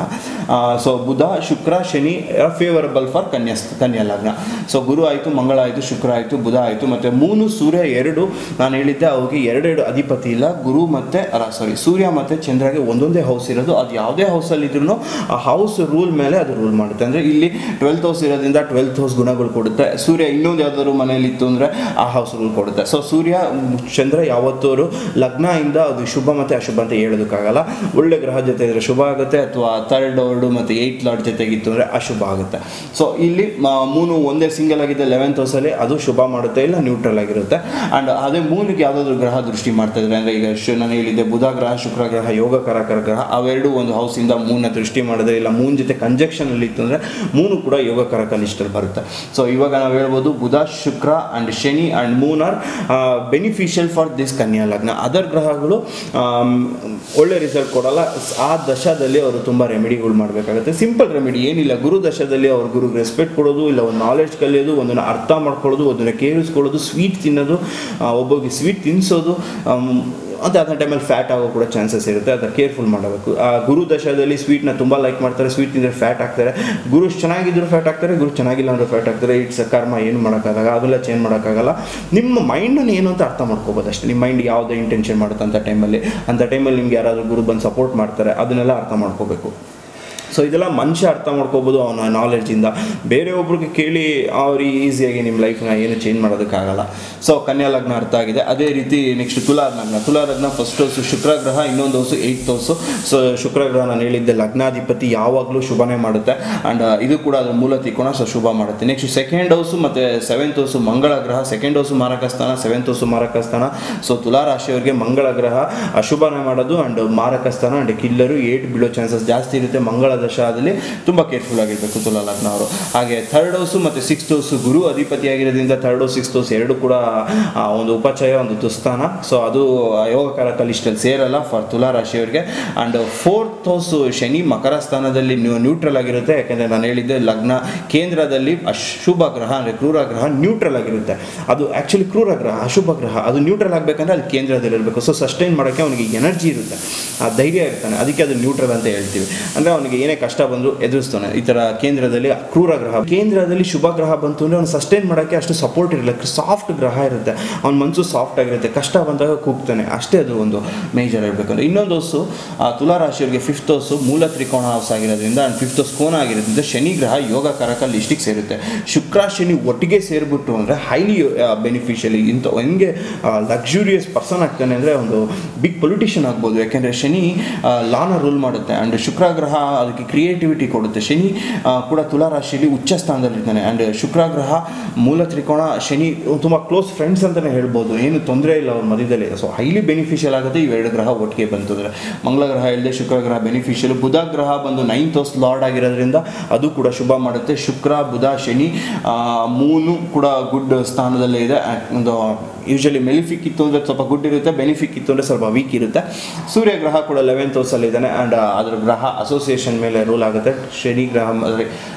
so Budha Shukra Shani favourable for Kanya Kanya ಲಗ್ನ ಸೊ ಗುರು ಆಯಿತು ಮಂಗಳ ಆಯಿತು ಶುಕ್ರ ಆಯಿತು ಬುಧ ಆಯಿತು ಮತ್ತು ಮೂನು ಸೂರ್ಯ ಎರಡು ನಾನು ಹೇಳಿದ್ದೆ ಅವ್ರಿಗೆ ಎರಡೆರಡು ಅಧಿಪತಿ ಇಲ್ಲ ಗುರು ಮತ್ತು ಸಾರಿ ಸೂರ್ಯ ಮತ್ತು ಚಂದ್ರಗೆ ಒಂದೊಂದೇ ಹೌಸ್ ಇರೋದು ಅದು ಯಾವುದೇ ಹೌಸಲ್ಲಿ ಇದ್ರೂ ಆ ಹೌಸ್ ರೂಲ್ ಮೇಲೆ ಅದು ರೂಲ್ ಮಾಡುತ್ತೆ ಅಂದರೆ ಇಲ್ಲಿ ಟ್ವೆಲ್ತ್ ಹೌಸ್ ಇರೋದ್ರಿಂದ ಟ್ವೆಲ್ತ್ ಹೌಸ್ ಗುಣಗಳು ಕೊಡುತ್ತೆ ಸೂರ್ಯ ಇನ್ನೊಂದು ಯಾವ್ದಾದ್ರು ಮನೇಲಿ ಇತ್ತು ಅಂದರೆ ಆ ಹೌಸ್ ರೂಲ್ ಕೊಡುತ್ತೆ ಸೊ ಸೂರ್ಯ ಮ್, ಚಂದ್ರ ಯಾವತ್ತೂ ಲಗ್ನ ಇಂದ ಅದು ಶುಭ ಮತ್ತು ಅಶುಭ ಅಂತ ಹೇಳೋದಕ್ಕಾಗಲ್ಲ ಒಳ್ಳೆ ಗ್ರಹ ಜೊತೆ ಇದ್ರೆ ಶುಭ ಆಗುತ್ತೆ ಅಥವಾ ಥರ್ಡ್ ವರ್ಡು ಮತ್ತು ಏಯ್ಟ್ ಲಾರ್ಡ್ ಜೊತೆಗಿತ್ತು ಅಂದರೆ ಅಶುಭ ಆಗುತ್ತೆ ಸೊ ಇಲ್ಲಿ ಮ- ಮೂನು ಒಂದೇ ಸಿಂಗಲ್ ಆಗಿದೆ ಲೆವೆಂತ್ ಹೌಸಲ್ಲಿ ಅದು ಶುಭ ಮಾಡುತ್ತೆ ಇಲ್ಲ ನ್ಯೂಟ್ರಲ್ ಆಗಿರುತ್ತೆ ಆ್ಯಂಡ್ ಅದೇ ಮೂನಿಗೆ ಯಾವುದಾದ್ರು ಗ್ರಹ ದೃಷ್ಟಿ ಮಾಡ್ತಾ ಇದ್ರೆ ಅಂದರೆ ಈಗ ಶು ನಾನು ಹೇಳಿದ್ದೆ ಬುಧ ಗ್ರಹ ಶುಕ್ರ ಗ್ರಹ ಯೋಗ ಕರಕರ ಗ್ರಹ ಅವೆರಡು ಒಂದು ಹೌಸಿಂದ ಮೂನ್ನ ದೃಷ್ಟಿ ಮಾಡಿದ್ರೆ ಇಲ್ಲ ಮೂನ್ ಜೊತೆ ಕಂಜಕ್ಷನ್ ಅಲ್ಲಿ ಇತ್ತು ಅಂದರೆ ಮೂನು ಕೂಡ ಯೋಗ ಕರಕ ಲಿಸ್ಟಲ್ಲಿ ಬರುತ್ತೆ ಸೊ ಇವಾಗ ನಾವು ಹೇಳ್ಬೋದು Budha Shukra and Shani and moon are beneficial for this Kanya ಲಗ್ನ ಅದರ್ ಗ್ರಹಗಳು ಆಮ್, ಒಳ್ಳೆ ರಿಸಲ್ಟ್ ಕೊಡಲ್ಲ ಸ್- ಆ ದಶದಲ್ಲಿ ಅವರು ತುಂಬ ರೆಮಿಡಿಗಳು ಮಾಡಬೇಕಾಗುತ್ತೆ ಸಿಂಪಲ್ ರೆಮಿಡಿ ಏನಿಲ್ಲ ಗುರು ದಶದಲ್ಲಿ ಅವ್ರ ಗುರುಗೆ ರೆಸ್ಪೆಕ್ಟ್ ಕೊಡೋದು ಇಲ್ಲ ಒಂದು ನಾಲೆಡ್ಜ್ ಕಲಿಯೋದು ಒಂದನ್ನು ಅರ್ಥ ಮಾಡ್ಕೊಳ್ಳೋದು ಒಂದನ್ನು ಕೇಳಿಸ್ಕೊಳ್ಳೋದು ಸ್ವೀಟ್ ತಿನ್ನೋದು ಆ, ಒಬ್ಬರಿಗೆ ಸ್ವೀಟ್ ತಿನ್ನಿಸೋದು ಮತ್ತು ಅದನ್ನ ಟೈಮಲ್ಲಿ ಫ್ಯಾಟ್ ಆಗೋ ಕೂಡ ಚಾನ್ಸಸ್ ಇರುತ್ತೆ ಅದನ್ನು ಕೇರ್ಫುಲ್ ಮಾಡಬೇಕು ಆ ಗುರು ದಶದಲ್ಲಿ ಸ್ವೀಟ್ನ ತುಂಬ ಲೈಕ್ ಮಾಡ್ತಾರೆ ಸ್ವೀಟ್ ತಿಂದರೆ ಫ್ಯಾಟ್ ಆಗ್ತಾರೆ ಗುರು ಚೆನ್ನಾಗಿದ್ರು ಫ್ಯಾಟ್ ಆಗ್ತಾರೆ ಗುರು ಚೆನ್ನಾಗಿಲ್ಲ ಅಂದ್ರೆ ಫ್ಯಾಟ್ ಆಗ್ತಾರೆ ಇಟ್ಸ್ ಕರ್ಮ ಏನು ಮಾಡೋಕ್ಕಾಗಲ್ಲ ಅದೆಲ್ಲ ಚೇಂಜ್ ಮಾಡೋಕ್ಕಾಗಲ್ಲ ನಿಮ್ಮ ಮೈಂಡನ್ನು ಏನು ಅಂತ ಅರ್ಥ ಮಾಡ್ಕೋಬೋದು ಅಷ್ಟೇ ನಿಮ್ಮ ಮೈಂಡ್ ಯಾವುದೇ ಇಂಟೆನ್ಷನ್ ಮಾಡುತ್ತೆ ಅಂತ ಟೈಮಲ್ಲಿ ಅಂಥ ಟೈಮಲ್ಲಿ ನಿಮ್ಗೆ ಯಾರಾದರೂ ಗುರು ಬಂದು ಸಪೋರ್ಟ್ ಮಾಡ್ತಾರೆ ಅದನ್ನೆಲ್ಲ ಅರ್ಥ ಮಾಡ್ಕೋಬೇಕು ಸೊ ಇದೆಲ್ಲ ಮನುಷ್ಯ ಅರ್ಥ ಮಾಡ್ಕೋಬೋದು ಅವನ ನಾಲೆಡ್ಜಿಂದ ಬೇರೆ ಒಬ್ರಿಗೆ ಕೇಳಿ ಅವ್ರಿಗೆ ಈಸಿಯಾಗಿ ನಿಮ್ಮ ಲೈಫ್ನ ಏನು ಚೇಂಜ್ ಮಾಡೋದಕ್ಕಾಗಲ್ಲ ಸೊ ಕನ್ಯಾ ಲಗ್ನ ಅರ್ಥ ಆಗಿದೆ ಅದೇ ರೀತಿ ನೆಕ್ಸ್ಟ್ ತುಲಾ ಲಗ್ನ ತುಲಾ ಲಗ್ನ ಫಸ್ಟ್ ಹೌಸು ಶುಕ್ರ ಗ್ರಹ ಇನ್ನೊಂದು house eight house so Shukra ಗ್ರಹ ನಾನು ಹೇಳಿದ್ದೆ ಲಗ್ನಾಧಿಪತಿ ಯಾವಾಗಲೂ ಶುಭನೇ ಮಾಡುತ್ತೆ ಆ್ಯಂಡ್ ಇದು ಕೂಡ ಅದ್ರ ಮೂಲ ತ್ರಿಕೋಣ ಸೊ ಶುಭ ಮಾಡುತ್ತೆ ನೆಕ್ಸ್ಟ್ ಸೆಕೆಂಡ್ ಹೌಸು ಮತ್ತು ಸೆವೆಂತ್ ಹೌಸು ಮಂಗಳ ಗ್ರಹ ಸೆಕೆಂಡ್ ಹೌಸು ಮಾರಕ ಸ್ಥಾನ ಸೆವೆಂತ್ ಹೌಸು ಮಾರಕ ಸ್ಥಾನ ಸೊ ತುಲಾ ರಾಶಿಯವರಿಗೆ ಮಂಗಳ ಗ್ರಹ ಅಶುಭನ ಮಾಡೋದು ಆ್ಯಂಡ್ ಮಾರಕ ಸ್ಥಾನ ಆ್ಯಂಡ್ ಕಿಲ್ಲರು ಏಟ್ ಬೀಳೋ ಚಾನ್ಸಸ್ ಜಾಸ್ತಿ ಇರುತ್ತೆ ಮಂಗಳ ದಶಾದಲ್ಲಿ ತುಂಬ ಕೇರ್ಫುಲ್ ಆಗಿರಬೇಕು ತುಲಾ ಲಗ್ನ ಅವರು ಹಾಗೆ ಥರ್ಡ್ ಹೌಸು ಮತ್ತು ಸಿಕ್ಸ್ತ್ ಹೌಸು ಗುರು ಅಧಿಪತಿಯಾಗಿರೋದ್ರಿಂದ ಥರ್ಡ್ ಹೌಸ್ ಸಿಕ್ಸ್ತ್ ಹೌಸ್ ಎರಡು ಕೂಡ ಆ, ಒಂದು ಉಪಚಯ ಒಂದು ದುಸ್ಥಾನ ಸೊ ಅದು ಯೋಗಕಾರಕ ಲಿಸ್ಟಲ್ಲಿ ಸೇರಲ್ಲ ಫಾರ್ ತುಲಾ ರಾಶಿಯವರಿಗೆ and fourth house Shani Makara ಸ್ಥಾನದಲ್ಲಿ ನ್ಯೂಟ್ರಲ್ ಆಗಿರುತ್ತೆ ಯಾಕೆಂದರೆ ನಾನು ಹೇಳಿದ್ದೆ ಲಗ್ನ ಕೇಂದ್ರದಲ್ಲಿ ಅಶುಭ ಗ್ರಹ ಅಂದರೆ ಕ್ರೂರ ಗ್ರಹ ನ್ಯೂಟ್ರಲ್ ಆಗಿರುತ್ತೆ ಅದು ಆ್ಯಕ್ಚುಲಿ ಕ್ರೂರ ಗ್ರಹ ಅಶುಭ ಗ್ರಹ ಅದು ನ್ಯೂಟ್ರಲ್ ಆಗಬೇಕಂದ್ರೆ ಅಲ್ಲಿ ಕೇಂದ್ರದಲ್ಲಿ ಇರಬೇಕು ಸೊ ಸಸ್ಟೈನ್ ಮಾಡೋಕ್ಕೆ ಅವನಿಗೆ ಎನರ್ಜಿ ಇರುತ್ತೆ ಆ ಧೈರ್ಯ ಇರ್ತಾನೆ ಅದಕ್ಕೆ ಅದು ನ್ಯೂಟ್ರಲ್ ಅಂತ ಹೇಳ್ತೀವಿ ಅಂದರೆ ಅವನಿಗೆ ಏನೇ ಕಷ್ಟ ಬಂದರೂ ಎದುರಿಸ್ತಾನೆ ಈ ಥರ ಕೇಂದ್ರದಲ್ಲಿ ಕ್ರೂರ ಗ್ರಹ ಕೇಂದ್ರದಲ್ಲಿ ಶುಭ ಗ್ರಹ ಬಂತು ಅಂದರೆ ಅವ್ನು ಸಸ್ಟೈನ್ ಮಾಡೋಕ್ಕೆ ಅಷ್ಟು ಸಪೋರ್ಟ್ ಇರಲ್ಲ ಸಾಫ್ಟ್ ಗ್ರಹ ಇರುತ್ತೆ ಅವ್ನ ಮನಸ್ಸು ಸಾಫ್ಟ್ ಆಗಿರುತ್ತೆ ಕಷ್ಟ ಬಂದಾಗ ಕೂಗ್ತಾನೆ ಅಷ್ಟೇ ಅದು ಒಂದು ಮೇಜರ್ ಇರಬೇಕಂದ್ರೆ ಇನ್ನೊಂದು ಹೌಸು ಆ ತುಲಾ ರಾಶಿಯವರಿಗೆ ಫಿಫ್ತ್ ಹೌಸು ಮೂಲ ತ್ರಿಕೋಣ ಹೌಸ್ ಆಗಿರೋದ್ರಿಂದ ಆ್ಯಂಡ್ ಫಿಫ್ತ್ ಹೌಸ್ ಕೋನ ಆಗಿರೋದ್ರಿಂದ ಶನಿ ಗ್ರಹ ಯೋಗ ಕರಕ ಲಿಸ್ಟಿಗೆ ಸೇರುತ್ತೆ ಶುಕ್ರ ಶನಿ ಒಟ್ಟಿಗೆ ಸೇರಿಬಿಟ್ಟು ಅಂದರೆ ಹೈಲಿ ಬೆನಿಫಿಷಿಯಲಿ ಇಂಥ ಹೆಂಗೆ ಲಕ್ಸುರಿಯಸ್ ಪರ್ಸನ್ ಆಗ್ತಾನೆ ಅಂದರೆ ಒಂದು ಬಿಗ್ ಪೊಲಿಟಿಷಿಯನ್ ಆಗ್ಬೋದು ಯಾಕೆಂದರೆ ಶನಿ ಲಾನ ರೂಲ್ ಮಾಡುತ್ತೆ ಆ್ಯಂಡ್ ಶುಕ್ರ ಗ್ರಹ ಅದಕ್ಕೆ ಕ್ರಿಯೇಟಿವಿಟಿ ಕೊಡುತ್ತೆ ಶನಿ ಆ, ಕೂಡ ತುಲಾ ರಾಶಿಯಲ್ಲಿ ಉಚ್ಚ ಸ್ಥಾನದಲ್ಲಿರ್ತಾನೆ ಆ್ಯಂಡ್ ಶುಕ್ರ ಗ್ರಹ ಮೂಲ ತ್ರಿಕೋಣ ಶನಿ ತುಂಬ ಕ್ಲೋಸ್ ಫ್ರೆಂಡ್ಸ್ ಅಂತಲೇ ಹೇಳ್ಬೋದು ಏನು ತೊಂದರೆ ಇಲ್ಲ ಅವ್ರ ಮಧ್ಯದಲ್ಲಿ ಸೊ ಹೈಲಿ ಬೆನಿಫಿಷಿಯಲ್ ಆಗುತ್ತೆ ಇವೆರಡು ಗ್ರಹ ಒಟ್ಟಿಗೆ ಬಂತು ಅಂದರೆ ಮಂಗಳ ಗ್ರಹ ಇಲ್ಲದೆ ಶುಕ್ರ ಗ್ರಹ ಬೆನಿಫಿಷಿಯಲ್ ಬುಧ ಗ್ರಹ ಬಂದು ನೈನ್ತ್ ಹೌಸ್ ಲಾರ್ಡ್ ಆಗಿರೋದ್ರಿಂದ ಅದು ಕೂಡ ಶುಭ ಮಾಡುತ್ತೆ ಶುಕ್ರ ಬುಧ ಶನಿ ಆ, ಮೂನು ಕೂಡ ಗುಡ್ ಸ್ಥಾನದಲ್ಲೇ ಇದೆ ಆ, ಒಂದು ಯೂಶಲಿ ಮೆಲಿಫಿಕ್ ಇತ್ತು ಅಂದರೆ ಸ್ವಲ್ಪ ಗುಡ್ ಇರುತ್ತೆ ಬೆನಿಫಿಕ್ ಇತ್ತು ಅಂದರೆ ಸ್ವಲ್ಪ ವೀಕ್ ಇರುತ್ತೆ ಸೂರ್ಯ ಗ್ರಹ ಕೂಡ ಲೆವೆಂತ್ ಹೌಸಲ್ಲಿ ಇದ್ದಾನೆ ಆ್ಯಂಡ್ ಅದರ ಗ್ರಹ ಅಸೋಸಿಯೇಷನ್ ಮೇಲೆ ರೂಲ್ ಆಗುತ್ತೆ ಶನಿ ಗ್ರಹ ಅಂದರೆ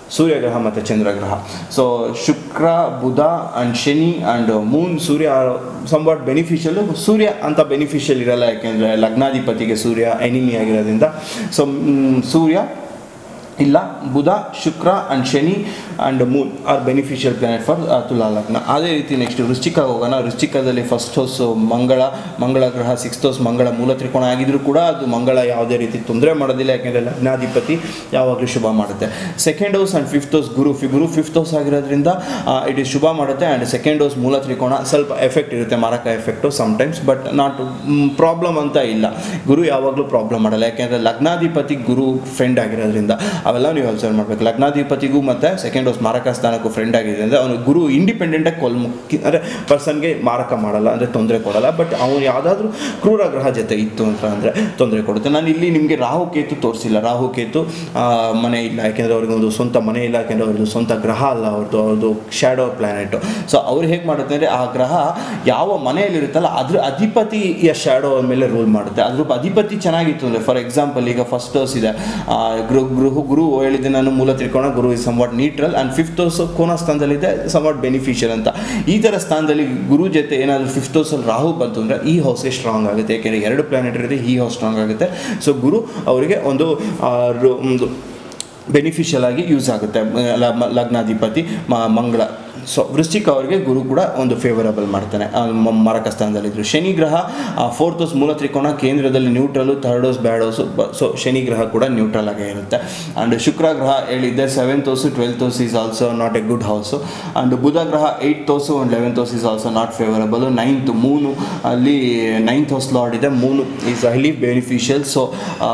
ಸೂರ್ಯಗ್ರಹ ಮತ್ತು ಚಂದ್ರಗ್ರಹ so Shukra Budha and Shani and moon Surya somewhat beneficial Surya ಅಂತ ಬೆನಿಫಿಷಿಯಲ್ ಇರಲ್ಲ ಯಾಕೆಂದರೆ ಲಗ್ನಾಧಿಪತಿಗೆ ಸೂರ್ಯ ಎನಿಮಿ ಆಗಿರೋದ್ರಿಂದ ಸೊ ಸೂರ್ಯ ಇಲ್ಲ Budha Shukra and Shani and moon are beneficial planet for Tula ಲಗ್ನ ಅದೇ ರೀತಿ ನೆಕ್ಸ್ಟ್ ವೃಶ್ಚಿಕ ಹೋಗೋಣ ವೃಶ್ಚಿಕದಲ್ಲಿ ಫಸ್ಟ್ ಹೌಸ್ ಮಂಗಳ ಮಂಗಳ ಗ್ರಹ ಸಿಕ್ಸ್ತ್ ಹೌಸ್ ಮಂಗಳ ಮೂಲ ತ್ರಿಕೋಣ ಆಗಿದ್ರೂ ಕೂಡ ಅದು ಮಂಗಳ ಯಾವುದೇ ರೀತಿ ತೊಂದರೆ ಮಾಡೋದಿಲ್ಲ ಯಾಕೆಂದರೆ ಲಗ್ನಾಧಿಪತಿ ಯಾವಾಗಲೂ ಶುಭ ಮಾಡುತ್ತೆ second house and fifth house Guru ಫಿ ಗುರು ಫಿಫ್ತ್ ಹೌಸ್ ಆಗಿರೋದ್ರಿಂದ ಇಟ್ ಇಸ್ ಶುಭ ಮಾಡುತ್ತೆ ಆ್ಯಂಡ್ ಸೆಕೆಂಡ್ ಹೌಸ್ ಮೂಲ ತ್ರಿಕೋಣ ಸ್ವಲ್ಪ ಎಫೆಕ್ಟ್ ಇರುತ್ತೆ ಮಾರಕ effect sometimes but not problem ಅಂತ ಇಲ್ಲ ಗುರು ಯಾವಾಗಲೂ ಪ್ರಾಬ್ಲಮ್ ಮಾಡಲ್ಲ ಯಾಕೆಂದರೆ ಲಗ್ನಾಧಿಪತಿ ಗುರು ಫ್ರೆಂಡ್ ಆಗಿರೋದ್ರಿಂದ ಅವೆಲ್ಲ ನೀವು ಅಬ್ಸರ್ವ್ ಮಾಡಬೇಕು ಲಗ್ನಾಧಿಪತಿಗೂ ಮತ್ತು ಸೆಕೆಂಡ್ ಹೌಸ್ ಮಾರಕ ಸ್ಥಾನಕ್ಕೂ ಫ್ರೆಂಡ್ ಆಗಿದೆ ಅಂದರೆ ಅವನು ಗುರು ಇಂಡಿಪೆಂಡೆಂಟಾಗಿ ಕೊಲ್ ಮುಕ್ಕಿ ಅಂದರೆ ಪರ್ಸನ್ಗೆ ಮಾರಕ ಮಾಡಲ್ಲ ಅಂದರೆ ತೊಂದರೆ ಕೊಡಲ್ಲ ಬಟ್ ಅವನು ಯಾವುದಾದ್ರೂ ಕ್ರೂರ ಗ್ರಹ ಜೊತೆ ಇತ್ತು ಅಂತ ಅಂದರೆ ತೊಂದರೆ ಕೊಡುತ್ತೆ ನಾನು ಇಲ್ಲಿ ನಿಮಗೆ ರಾಹು ಕೇತು ತೋರಿಸಿಲ್ಲ ರಾಹು ಕೇತು ಆ, ಮನೆ ಇಲ್ಲ ಯಾಕೆಂದರೆ ಅವ್ರಿಗೆ ಒಂದು ಸ್ವಂತ ಮನೆ ಇಲ್ಲ ಯಾಕೆಂದರೆ ಅವ್ರದ್ದು ಸ್ವಂತ ಗ್ರಹ ಅಲ್ಲ ಅವ್ರದ್ದು ಅವ್ರದ್ದು ಶ್ಯಾಡೋ ಪ್ಲ್ಯಾನೆಟು ಸೊ ಅವ್ರು ಹೇಗೆ ಮಾಡುತ್ತೆ ಅಂದರೆ ಆ ಗ್ರಹ ಯಾವ ಮನೆಯಲ್ಲಿರುತ್ತಲ್ಲ ಅದ್ರ ಅಧಿಪತಿಯ ಶ್ಯಾಡೋ ಮೇಲೆ ರೂಲ್ ಮಾಡುತ್ತೆ ಅದ್ರ ಅಧಿಪತಿ ಚೆನ್ನಾಗಿತ್ತು ಅಂದರೆ ಫಾರ್ ಎಕ್ಸಾಂಪಲ್ ಈಗ ಫಸ್ಟ್ ಹೌಸ್ ಇದೆ ಆ, ಗೃಹ ಗೃಹ ಗುರು ಹೇಳಿದೆ ನಾನು ಮೂಲ ತ್ರಿಕೋಣ Guru is somewhat neutral and fifth house ಕೋನ ಸ್ಥಾನದಲ್ಲಿದೆ ಸಮ್ವಾಟ್ ಬೆನಿಫಿಷಿಯಲ್ ಅಂತ ಈ ಥರ ಸ್ಥಾನದಲ್ಲಿ ಗುರು ಜೊತೆ ಏನಾದರೂ ಫಿಫ್ತ್ ಹೌಸಲ್ಲಿ ರಾಹು ಬಂತು ಅಂದರೆ ಈ ಹೌಸೇ ಸ್ಟ್ರಾಂಗ್ ಆಗುತ್ತೆ ಯಾಕೆಂದರೆ ಎರಡು ಪ್ಲಾನೆಟ್ ಇರುತ್ತೆ ಈ ಹೌಸ್ ಸ್ಟ್ರಾಂಗ್ ಆಗುತ್ತೆ ಸೊ ಗುರು ಅವರಿಗೆ ಒಂದು ಆ, ರು- ಒಂದು ಬೆನಿಫಿಷಿಯಲ್ ಆಗಿ ಯೂಸ್ ಆಗುತ್ತೆ ಲ- ಮ- ಲಗ್ನಾಧಿಪತಿ ಮ- ಮಂಗಳ ಸೊ ವೃಶ್ಚಿಕ ಅವರಿಗೆ ಗುರು ಕೂಡ ಒಂದು ಫೇವರಬಲ್ ಮಾಡ್ತಾನೆ ಆ, ಮ- ಮಾರಕ ಸ್ಥಾನದಲ್ಲಿದ್ದರು ಶನಿ ಗ್ರಹ ಫೋರ್ತ್ ಹೌಸ್ ಮೂಲ ತ್ರಿಕೋಣ ಕೇಂದ್ರದಲ್ಲಿ neutral third house bad house so Shani ಗ್ರಹ ಕೂಡ ನ್ಯೂಟ್ರಲ್ ಆಗೇ ಇರುತ್ತೆ ಆ್ಯಂಡ್ ಶುಕ್ರ ಗ್ರಹ ಹೇಳಿದ್ದೆ seventh house twelfth house is also not a good house and Budha ಗ್ರಹ eight house and eleventh house is also not favourable ninth moon ಅಲ್ಲಿ ನೈನ್ತ್ ಹೌಸ್ ಲಾರ್ಡ್ ಇದೆ moon is highly beneficial so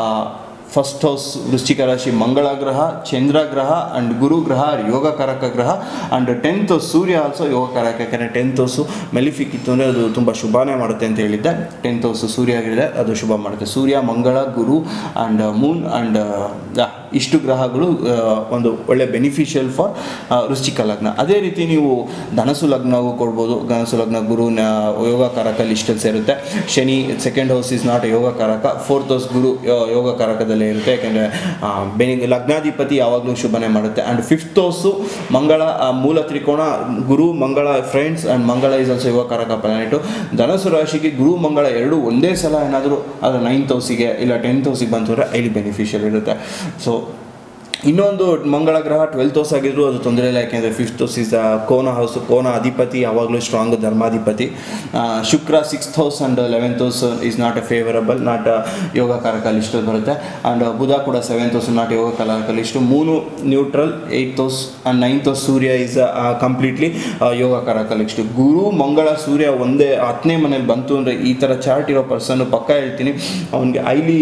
first house Vrishchika ರಾಶಿ ಮಂಗಳ ಗ್ರಹ ಚಂದ್ರ ಗ್ರಹ and ಗುರು ಗ್ರಹ ಯೋಗಕಾರಕ ಗ್ರಹ and tenth house Surya also ಯೋಗಕಾರಕ ಯಾಕಂದರೆ ಟೆಂತ್ ಹೌಸು ಮೆಲಿಫಿಕ್ ಇತ್ತು ಅಂದರೆ ಅದು ತುಂಬ ಶುಭನೇ ಮಾಡುತ್ತೆ ಅಂತ ಹೇಳಿದ್ದೆ ಟೆಂತ್ ಹೌಸ್ ಸೂರ್ಯ ಆಗಿದೆ ಅದು ಶುಭ ಮಾಡುತ್ತೆ ಸೂರ್ಯ ಮಂಗಳ ಗುರು ಆ್ಯಂಡ್ ಮೂನ್ ಆ್ಯಂಡ್ ಇಷ್ಟು ಗ್ರಹಗಳು ಆ, ಒಂದು ಒಳ್ಳೆ ಬೆನಿಫಿಷಿಯಲ್ ಫಾರ್ ವೃಶ್ಚಿಕ ಲಗ್ನ ಅದೇ ರೀತಿ ನೀವು ಧನಸು ಲಗ್ನವೂ ಕೊಡ್ಬೋದು ಧನಸು ಲಗ್ನ ಗುರು ನ- ಯೋಗಕಾರಕ ಲಿಸ್ಟಲ್ಲಿ ಸೇರುತ್ತೆ Shani second house is not ಯೋಗಕಾರಕ ಫೋರ್ತ್ ಹೌಸ್ ಗುರು ಯೋ- ಯೋಗಕಾರಕದಲ್ಲೇ ಇರುತ್ತೆ ಯಾಕೆಂದರೆ ಬೆನಿ ಲಗ್ನಾಧಿಪತಿ ಯಾವಾಗಲೂ ಶುಭನೆ ಮಾಡುತ್ತೆ ಆ್ಯಂಡ್ ಫಿಫ್ತ್ ಹೌಸು ಮಂಗಳ ಆ, ಮೂಲ ತ್ರಿಕೋಣ Guru Mangala friends and Mangala is also ಯೋಗಕಾರಕ ಪ್ಲಾನೆಟು ಧನಸು ರಾಶಿಗೆ ಗುರು ಮಂಗಳ ಎರಡು ಒಂದೇ ಸಲ ಏನಾದರೂ ಅದು ನೈನ್ತ್ ಹೌಸಿಗೆ ಇಲ್ಲ ಟೆಂತ್ ಹೌಸಿಗೆ ಬಂತು ಅಂದರೆ ಐಲಿ ಬೆನಿಫಿಷಿಯಲ್ ಇರುತ್ತೆ ಸೊ ಇನ್ನೊಂದು ಮಂಗಳ ಗ್ರಹ ಟ್ವೆಲ್ತ್ ಹೌಸ್ ಆಗಿದ್ರು ಅದು ತೊಂದರೆ ಇಲ್ಲ ಯಾಕೆಂದರೆ ಫಿಫ್ತ್ ಹೌಸ್ ಇಸ್ ಕೋನ ಹೌಸ್ ಕೋನ ಅಧಿಪತಿ ಯಾವಾಗಲೂ ಸ್ಟ್ರಾಂಗ್ ಧರ್ಮಾಧಿಪತಿ ಆ, Shukra sixth house and eleventh house is not a favourable not ಯೋಗಕಾರಕ ಲಿಸ್ಟ್ ಬರುತ್ತೆ ಆ್ಯಂಡ್ ಬುಧ ಕೂಡ ಸೆವೆಂತ್ ಹೌಸ್ ನಾಟ್ ಯೋಗಕಾರಕ list moon neutral eight house and ninth house Surya is completely ಯೋಗಕಾರಕ ಲಿಸ್ಟ್ ಗುರು ಮಂಗಳ ಸೂರ್ಯ ಒಂದೇ ಹತ್ತನೇ ಮನೇಲಿ ಬಂತು ಅಂದರೆ ಈ ಥರ ಚಾರ್ಟ್ ಇರೋ ಪರ್ಸನ್ ಪಕ್ಕ ಹೇಳ್ತೀನಿ ಅವನಿಗೆ ಐಲಿ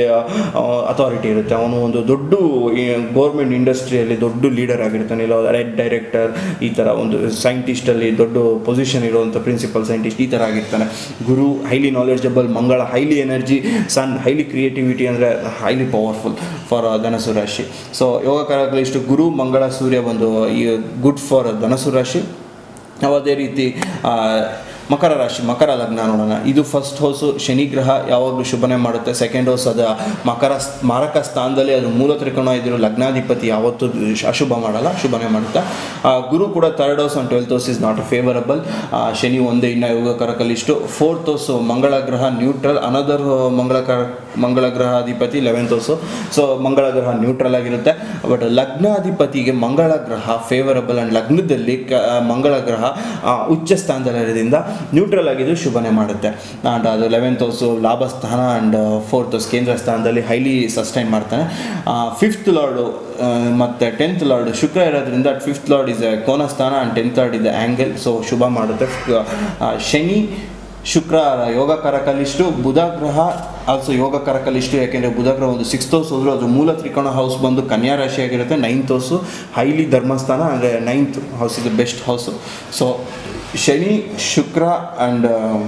ಅಥಾರಿಟಿ ಇರುತ್ತೆ ಅವನು ಒಂದು ದೊಡ್ಡ ಗೌರ್ಮೆಂಟ್ ಇಂಡಸ್ಟ್ರಿಯಲ್ಲಿ ದೊಡ್ಡ ಲೀಡರ್ ಆಗಿರ್ತಾನೆ ಇಲ್ಲ ರೆಡ್ ಡೈರೆಕ್ಟರ್ ಈ ಥರ ಒಂದು ಸೈಂಟಿಸ್ಟಲ್ಲಿ ದೊಡ್ಡ ಪೊಸಿಷನ್ ಇರುವಂಥ ಪ್ರಿನ್ಸಿಪಲ್ ಸೈಂಟಿಸ್ಟ್ ಈ ಥರ ಆಗಿರ್ತಾನೆ Guru highly knowledgeable Mangala highly energy sun highly creativity ಅಂದರೆ ಹೈಲಿ ಪವರ್ಫುಲ್ ಫಾರ್ ಧನಸು ರಾಶಿ ಸೊ ಯೋಗಕಾರಕ ಇಷ್ಟು ಗುರು ಮಂಗಳ ಸೂರ್ಯ ಬಂದು ಈ ಗುಡ್ ಫಾರ್ ಧನಸು ರಾಶಿ ನಾವು ಅದೇ ರೀತಿ ಆ, ಮಕರ ರಾಶಿ ಮಕರ ಲಗ್ನ ನೋಡೋಣ ಇದು ಫಸ್ಟ್ ಹೌಸು ಶನಿ ಗ್ರಹ ಯಾವಾಗಲೂ ಶುಭನೆ ಮಾಡುತ್ತೆ ಸೆಕೆಂಡ್ ಹೌಸ್ ಅದು ಮಕರ ಸ್- ಮಾರಕ ಸ್ಥಾನದಲ್ಲಿ ಅದು ಮೂಲ ತ್ರಿಕೋಣ ಇದ್ದರೂ ಲಗ್ನಾಧಿಪತಿ ಯಾವತ್ತೂ ಶ್- ಅಶುಭ ಮಾಡಲ್ಲ ಶುಭನೆ ಮಾಡುತ್ತೆ ಆ, ಗುರು ಕೂಡ third house and twelfth house is not favourable Shani ಒಂದೇ ಇನ್ನು ಯೋಗಕಾರಕ ಲಿಸ್ಟು ಫೋರ್ತ್ ಹೌಸ್ ಮಂಗಳ ಗ್ರಹ ನ್ಯೂಟ್ರಲ್ ಅನದರ್ ಮಂಗಳಕಾರ ಮಂಗಳ ಗ್ರಹ ಅಧಿಪತಿ ಲೆವೆಂತ್ ಹೌಸು ಸೊ ಮಂಗಳ ಗ್ರಹ ನ್ಯೂಟ್ರಲ್ ಆಗಿರುತ್ತೆ ಬಟ್ ಲಗ್ನಾಧಿಪತಿಗೆ ಮಂಗಳ ಗ್ರಹ ಫೇವರಬಲ್ ಆ್ಯಂಡ್ ಲಗ್ನದಲ್ಲಿ ಕ ಮಂಗಳ ಗ್ರಹ ಆ, ಉಚ್ಚ ಸ್ಥಾನದಲ್ಲಿರೋದ್ರಿಂದ ನ್ಯೂಟ್ರಲ್ ಆಗಿದ್ದು ಶುಭನೆ ಮಾಡುತ್ತೆ ಆ್ಯಂಡ್ ಅದು ಲೆವೆಂತ್ ಹೌಸು ಲಾಭ ಸ್ಥಾನ ಆ್ಯಂಡ್ ಫೋರ್ತ್ ಹೌಸ್ ಕೇಂದ್ರ ಸ್ಥಾನದಲ್ಲಿ ಹೈಲಿ ಸಸ್ಟೈನ್ ಮಾಡ್ತಾನೆ ಫಿಫ್ತ್ ಲಾರ್ಡು ಮತ್ತು ಟೆಂತ್ ಲಾರ್ಡ್ ಶುಕ್ರ ಇರೋದ್ರಿಂದ ಫಿಫ್ತ್ ಲಾರ್ಡ್ ಇಸ್ ಕೋನ ಸ್ಥಾನ ಆ್ಯಂಡ್ ಟೆಂತ್ ಲಾರ್ಡ್ ಇದೆ ಆ್ಯಂಗಲ್ ಸೊ ಶುಭ ಮಾಡುತ್ತೆ ಆ, ಶನಿ ಶುಕ್ರ ಯೋಗಕಾರಕ ಲಿಸ್ಟು ಬುಧ ಗ್ರಹ ಆಲ್ಸೋ ಯೋಗಕಾರಕ ಲಿಸ್ಟು ಯಾಕೆಂದರೆ ಬುಧ ಗ್ರಹ ಒಂದು ಸಿಕ್ಸ್ತ್ ಹೌಸ್ ಹೋದ್ರು ಅದು ಮೂಲ ತ್ರಿಕೋಣ ಹೌಸ್ ಬಂದು ಕನ್ಯಾ ರಾಶಿ ಆಗಿರುತ್ತೆ ನೈನ್ತ್ ಹೌಸು ಹೈಲಿ ಧರ್ಮಸ್ಥಾನ ಅಂದರೆ ನೈನ್ತ್ ಹೌಸ್ ಇದು best house so Shani Shukra and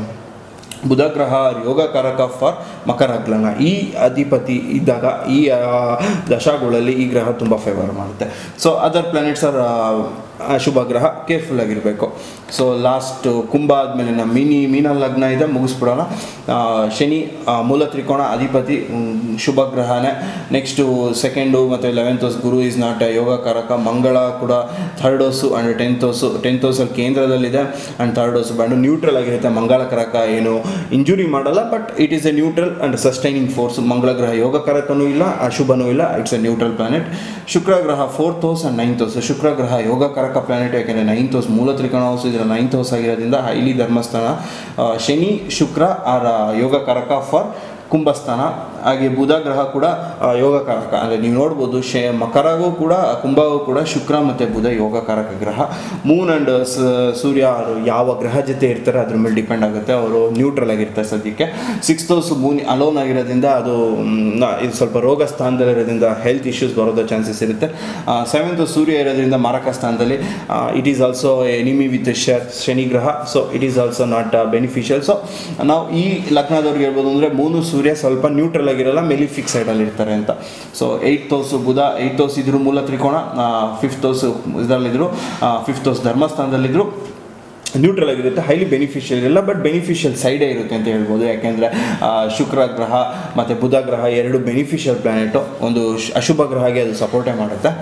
Budha ಗ್ರಹ ಯೋಗಕಾರಕ ಫಾರ್ ಮಕರ ಲಗ್ನ ಈ ಅಧಿಪತಿ ಇದ್ದಾಗ ಈ ಆ, ದಶಾಗಳಲ್ಲಿ ಈ ಗ್ರಹ ತುಂಬ ಫೇವರ್ ಮಾಡುತ್ತೆ ಸೊ ಅದರ್ ಪ್ಲಾನೆಟ್ಸ್ ಆರ್ ಶುಭ ಗ್ರಹ ಕೇರ್ಫುಲ್ ಆಗಿರಬೇಕು ಸೊ ಲಾಸ್ಟ್ ಕುಂಭ ಆದಮೇಲೆ ನಮ್ಮ ಮಿನಿ ಮೀನ ಲಗ್ನ ಇದೆ ಮುಗಿಸ್ಬಿಡೋಣ ಆ, ಶನಿ ಆ, ಮೂಲ ತ್ರಿಕೋಣ ಅಧಿಪತಿ ಮ್, ಶುಭ ಗ್ರಹನೇ ನೆಕ್ಸ್ಟು ಸೆಕೆಂಡು ಮತ್ತು eleventh house Guru is not ಯೋಗಕಾರಕ ಮಂಗಳ ಕೂಡ third house and tenth house tenth ಹೌಸಲ್ಲಿ ಕೇಂದ್ರದಲ್ಲಿದೆ ಆ್ಯಂಡ್ ಥರ್ಡ್ ಹೌಸ್ ಬಂದು ನ್ಯೂಟ್ರಲ್ ಆಗಿರುತ್ತೆ ಮಂಗಳಕಾರಕ ಏನು ಇಂಜುರಿ ಮಾಡಲ್ಲ but it is a neutral and sustaining force Mangala ಗ್ರಹ ಯೋಗಕಾರಕನೂ ಇಲ್ಲ ಅಶುಭನೂ ಇಲ್ಲ it's a neutral planet Shukra ಗ್ರಹ fourth house and ninth house Shukra ಗ್ರಹ ಯೋಗಕಾರಕ ಪ್ಲಾನೆಟ್ ಯಾಕೆಂದರೆ ನೈನ್ತ್ ಹೌಸ್ ಮೂಲ ತ್ರಿಕೋಣ ಹೌಸ್ ಇದರ ನೈನ್ತ್ ಹೌಸ್ ಆಗಿರೋದ್ರಿಂದ ಹೈಲಿ ಧರ್ಮಸ್ಥಾನ ಆ, ಶನಿ ಶುಕ್ರ ಆರ್ ಯೋಗಕಾರಕ ಫಾರ್ ಕುಂಭಸ್ಥಾನ ಹಾಗೆ ಬುಧ ಗ್ರಹ ಕೂಡ ಆ, ಯೋಗಕಾರಕ ಅಂದರೆ ನೀವು ನೋಡ್ಬೋದು ಶೇ ಮಕರಗೂ ಕೂಡ ಕುಂಭಗೂ ಕೂಡ ಶುಕ್ರ ಮತ್ತು ಬುಧ ಯೋಗಕಾರಕ ಗ್ರಹ ಮೂನ್ ಆ್ಯಂಡ್ ಸೂರ್ಯ ಅವರು ಯಾವ ಗ್ರಹ ಜೊತೆ ಇರ್ತಾರೆ ಅದ್ರ ಮೇಲೆ ಡಿಪೆಂಡ್ ಆಗುತ್ತೆ ಅವರು ನ್ಯೂಟ್ರಲ್ ಆಗಿರ್ತಾರೆ ಸದ್ಯಕ್ಕೆ ಸಿಕ್ಸ್ ಹೌಸ್ ಮೂನ್ ಅಲೋನ್ ಆಗಿರೋದ್ರಿಂದ ಅದು ಮ್, ನ- ಇದು ಸ್ವಲ್ಪ ರೋಗ ಸ್ಥಾನದಲ್ಲಿರೋದ್ರಿಂದ ಹೆಲ್ತ್ ಇಶ್ಯೂಸ್ ಬರೋದು ಚಾನ್ಸಸ್ ಇರುತ್ತೆ ಸೆವೆಂತ್ ಸೂರ್ಯ ಇರೋದ್ರಿಂದ ಮಾರಕ ಸ್ಥಾನದಲ್ಲಿ it is also enemy with Shani ಗ್ರಹ so it is also not beneficial so ನಾವು ಈ ಲಗ್ನದವ್ರಿಗೆ ಹೇಳ್ಬೋದು ಅಂದರೆ ಮೂನು ಸೂರ್ಯ ಸ್ವಲ್ಪ ನ್ಯೂಟ್ರಲ್ ಆಗಿರಲ್ಲ ಮೆಲಿಫಿಕ್ ಸೈಡಲ್ಲಿ ಇರ್ತಾರೆ ಅಂತ so eight house Budha eight house ಇದ್ರು ಮೂಲ ತ್ರಿಕೋಣ ಫಿಫ್ತ್ ಹೌಸ್ ಇದರಲ್ಲಿದ್ರು ಫಿಫ್ತ್ ಹೌಸ್ ಧರ್ಮಸ್ಥಾನದಲ್ಲಿದ್ರು ನ್ಯೂಟ್ರಲ್ ಆಗಿರುತ್ತೆ ಹೈಲಿ ಬೆನಿಫಿಷಿಯಲ್ ಇರಲ್ಲ ಬಟ್ ಬೆನಿಫಿಷಿಯಲ್ ಸೈಡೇ ಇರುತ್ತೆ ಅಂತ ಹೇಳ್ಬೋದು ಯಾಕೆಂದರೆ ಶುಕ್ರ ಗ್ರಹ ಮತ್ತು ಬುಧ ಗ್ರಹ ಎರಡು ಬೆನಿಫಿಷಿಯಲ್ ಪ್ಲಾನೆಟು ಒಂದು ಶ್- ಅಶುಭ ಗ್ರಹಗೆ ಅದು ಸಪೋರ್ಟೇ ಮಾಡುತ್ತೆ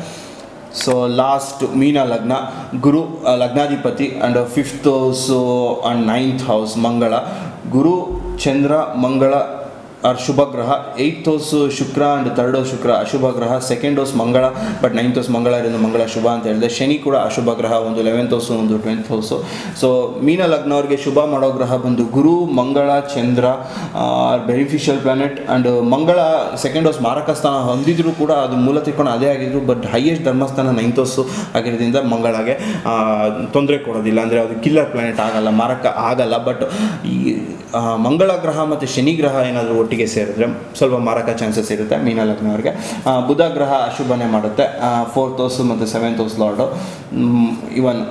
ಸೊ ಲಾಸ್ಟ್ ಮೀನ ಲಗ್ನ ಗುರು ಆ, ಲಗ್ನಾಧಿಪತಿ and fifth house and ninth house Mangala Guru Chandra Mangala are ಶುಭ ಗ್ರಹ eighth house Shukra and third house Shukra ಅಶುಭ ಗ್ರಹ second house Mangala but ninth house Mangala ಇರೋದು ಮಂಗಳ ಶುಭ ಅಂತ ಹೇಳಿದೆ ಶನಿ ಕೂಡ ಅಶುಭ ಗ್ರಹ ಒಂದು ಲೆವೆಂತ್ ಹೌಸು ಒಂದು ಟ್ವೆಂತ್ ಹೌಸು ಸೊ ಮೀನ ಲಗ್ನವ್ರಿಗೆ ಶುಭ ಮಾಡೋ ಗ್ರಹ ಬಂದು Guru Mangala Chandra beneficial planet and Mangala second house ಮಾರಕ ಸ್ಥಾನ ಹೊಂದಿದ್ರು ಕೂಡ ಅದು ಮೂಲ ತ್ರಿಕೋಣ ಅದೇ ಆಗಿದ್ರು ಬಟ್ ಹೈಯೆಸ್ಟ್ ಧರ್ಮಸ್ಥಾನ ನೈನ್ತ್ ಹೌಸು ಆಗಿರೋದ್ರಿಂದ ಮಂಗಳಗೆ ತೊಂದರೆ ಕೊಡೋದಿಲ್ಲ ಅಂದರೆ ಅದು ಕಿಲ್ಲರ್ ಪ್ಲಾನೆಟ್ ಆಗಲ್ಲ ಮಾರಕ ಆಗಲ್ಲ ಬಟ್ ಈ ಆ, ಮಂಗಳ ಗ್ರಹ ಮತ್ತು ಶನಿ ಗ್ರಹ ಏನಾದರೂ ಒಟ್ಟಿಗೆ ಸೇರಿದ್ರೆ ಸ್ವಲ್ಪ ಮಾರಕ ಚಾನ್ಸಸ್ ಇರುತ್ತೆ ಮೀನ ಲಗ್ನವ್ರಿಗೆ ಆ, ಬುಧ ಗ್ರಹ ಅಶುಭನೆ ಮಾಡುತ್ತೆ ಫೋರ್ತ್ ಹೌಸ್ ಮತ್ತು ಸೆವೆಂತ್ ಹೌಸ್ ಲಾರ್ಡು ಇವನ್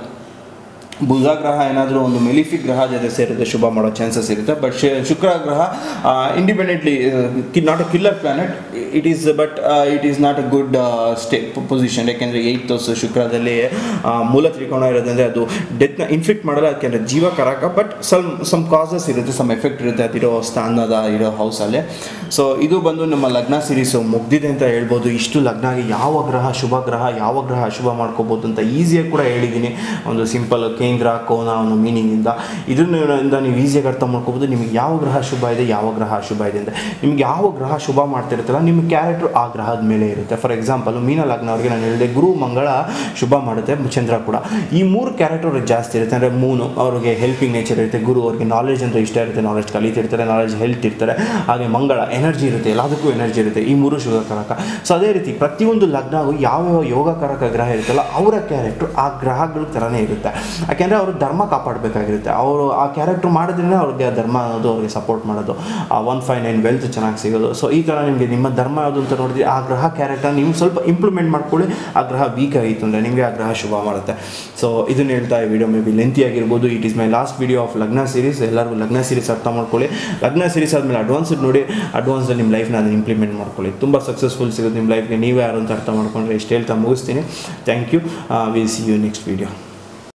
ಬುಧ ಗ್ರಹ ಏನಾದರೂ ಒಂದು ಮೆಲಿಫಿಕ್ ಗ್ರಹ ಜೊತೆ ಸೇರಿದ್ರೆ ಶುಭ ಮಾಡೋ ಚಾನ್ಸಸ್ ಇರುತ್ತೆ ಬಟ್ ಶುಕ್ರ ಗ್ರಹ independently not a killer planet it is but it is not a good stay position ಯಾಕೆಂದರೆ ಏಯ್ತ್ ಹೌಸ್ ಶುಕ್ರದಲ್ಲಿ ಆ, ಮೂಲ ತ್ರಿಕೋಣ ಇರೋದಂದರೆ ಅದು ಡೆತ್ನ ಇನ್ಫ್ಲಿಕ್ಟ್ ಮಾಡಲ್ಲ ಯಾಕೆಂದರೆ ಜೀವಕಾರಕ ಬಟ್ ಸಮ್ ಸಮ್ ಕಾಸಸ್ ಇರುತ್ತೆ ಸಮ್ ಎಫೆಕ್ಟ್ ಇರುತ್ತೆ ಅದಿರೋ ಸ್ಥಾನದ ಇರೋ ಹೌಸಲ್ಲಿ ಸೊ ಇದು ಬಂದು ನಮ್ಮ ಲಗ್ನ ಸಿರೀಸು ಮುಗ್ದಿದೆ ಅಂತ ಹೇಳ್ಬೋದು ಇಷ್ಟು ಲಗ್ನಾಗಿ ಯಾವ ಗ್ರಹ ಶುಭ ಗ್ರಹ ಯಾವ ಗ್ರಹ ಅಶುಭ ಮಾಡ್ಕೋಬೋದು ಅಂತ ಈಸಿಯಾಗಿ ಕೂಡ ಹೇಳಿದ್ದೀನಿ ಒಂದು ಸಿಂಪಲ್ ಕೇಂದ್ರ ಕೋನ ಒಂದು ಮೀನಿಂಗಿಂದ ಇದರಿಂದ ನೀವು ಈಸಿಯಾಗಿ ಅರ್ಥ ಮಾಡ್ಕೋಬೋದು ನಿಮಗೆ ಯಾವ ಗ್ರಹ ಶುಭ ಇದೆ ಯಾವ ಗ್ರಹ ಅಶುಭ ಇದೆ ಅಂತ ನಿಮ್ಗೆ ಯಾವ ಗ್ರಹ ಶುಭ ಮಾಡ್ತಿರುತ್ತಲ್ಲ ನಿಮ್ಮ ಕ್ಯಾರೆಕ್ಟರ್ ಆ ಗ್ರಹದ ಮೇಲೆ ಇರುತ್ತೆ ಫಾರ್ ಎಕ್ಸಾಂಪಲ್ ಮೀನ ಲಗ್ನವ್ರಿಗೆ ನಾನು ಹೇಳಿದೆ ಗುರು ಮಂಗಳ ಶುಭ ಮಾಡುತ್ತೆ ಚಂದ್ರ ಕೂಡ ಈ ಮೂರು ಕ್ಯಾರೆಕ್ಟರ್ ಅವ್ರಿಗೆ ಜಾಸ್ತಿ ಇರುತ್ತೆ ಅಂದರೆ ಮೂನು ಅವ್ರಿಗೆ ಹೆಲ್ಪಿಂಗ್ ನೇಚರ್ ಇರುತ್ತೆ ಗುರು ಅವ್ರಿಗೆ ನಾಲೆಜ್ ಅಂತ ಇಷ್ಟ ಇರುತ್ತೆ ನಾಲೆಜ್ ಕಲಿತಿರ್ತಾರೆ ನಾಲೆಜ್ ಹೆಲ್ತ್ ಇರ್ತಾರೆ ಹಾಗೆ ಮಂಗಳ ಎನರ್ಜಿ ಇರುತ್ತೆ ಎಲ್ಲದಕ್ಕೂ ಎನರ್ಜಿ ಇರುತ್ತೆ ಈ ಮೂರು ಶುಭಕಾರಕ ಸೊ ಅದೇ ರೀತಿ ಪ್ರತಿಯೊಂದು ಲಗ್ನಗೂ ಯಾವ್ಯಾವ ಯೋಗಕಾರಕ ಗ್ರಹ ಇರುತ್ತಲ್ಲ ಅವರ ಕ್ಯಾರೆಕ್ಟರ್ ಆ ಗ್ರಹಗಳ ಥರನೇ ಇರುತ್ತೆ ಯಾಕೆಂದರೆ ಅವರು ಧರ್ಮ ಕಾಪಾಡಬೇಕಾಗಿರುತ್ತೆ ಅವರು ಆ ಕ್ಯಾರೆಕ್ಟರ್ ಮಾಡಿದ್ರೆ ಅವ್ರಿಗೆ ಆ ಧರ್ಮ ಅನ್ನೋದು ಅವ್ರಿಗೆ ಸಪೋರ್ಟ್ ಮಾಡೋದು ಆ ಒನ್ ಫೈವ್ ನೈನ್ ವೆಲ್ತ್ ಚೆನ್ನಾಗಿ ಸಿಗೋದು ಸೊ ಈ ಥರ ನಿಮಗೆ ನಿಮ್ಮ ಧರ್ಮ ಯಾವುದು ಅಂತ ನೋಡಿದ್ರೆ ಆ ಗ್ರಹ ಕ್ಯಾರೆಕ್ಟರ್ ನೀವು ಸ್ವಲ್ಪ ಇಂಪ್ರೂವ್ಮೆಂಟ್ ಮಾಡ್ಕೊಳ್ಳಿ ಆ ಗ್ರಹ ವೀಕ್ ಆಗಿತ್ತು ಅಂದರೆ ನಿಮಗೆ ಆ ಗ್ರಹ ಶುಭ ಮಾಡುತ್ತೆ ಸೊ ಇದನ್ನ ಹೇಳ್ತಾ ಈ ವಿಡಿಯೋ ಮೇ ಬಿ ಲೆಂತಿ ಆಗಿರ್ಬೋದು it is my last video of lagna series ಎಲ್ಲರಿಗೂ ಲಗ್ನ ಸೀರೀಸ್ ಅರ್ಥ ಮಾಡ್ಕೊಳ್ಳಿ ಲಗ್ನ ಸೀರೀಸ್ ಆದಮೇಲೆ ಅಡ್ವಾನ್ಸ್ಡ್ ನೋಡಿ ಅಡ್ವಾನ್ಸಲ್ಲಿ ನಿಮ್ಮ ಲೈಫ್ನ ಅದನ್ನು ಇಂಪ್ಲಿಮೆಂಟ್ ಮಾಡ್ಕೊಳ್ಳಿ ತುಂಬ ಸಕ್ಸಸ್ಫುಲ್ ಸಿಗುತ್ತೆ ನಿಮ್ಮ ಲೈಫ್ಗೆ ನೀವೇ ಯಾರು ಅಂತ ಅರ್ಥ ಮಾಡ್ಕೊಂಡ್ರೆ ಇಷ್ಟು ಹೇಳ್ತಾ ಮುಗಿಸ್ತೀನಿ thank you will see you next video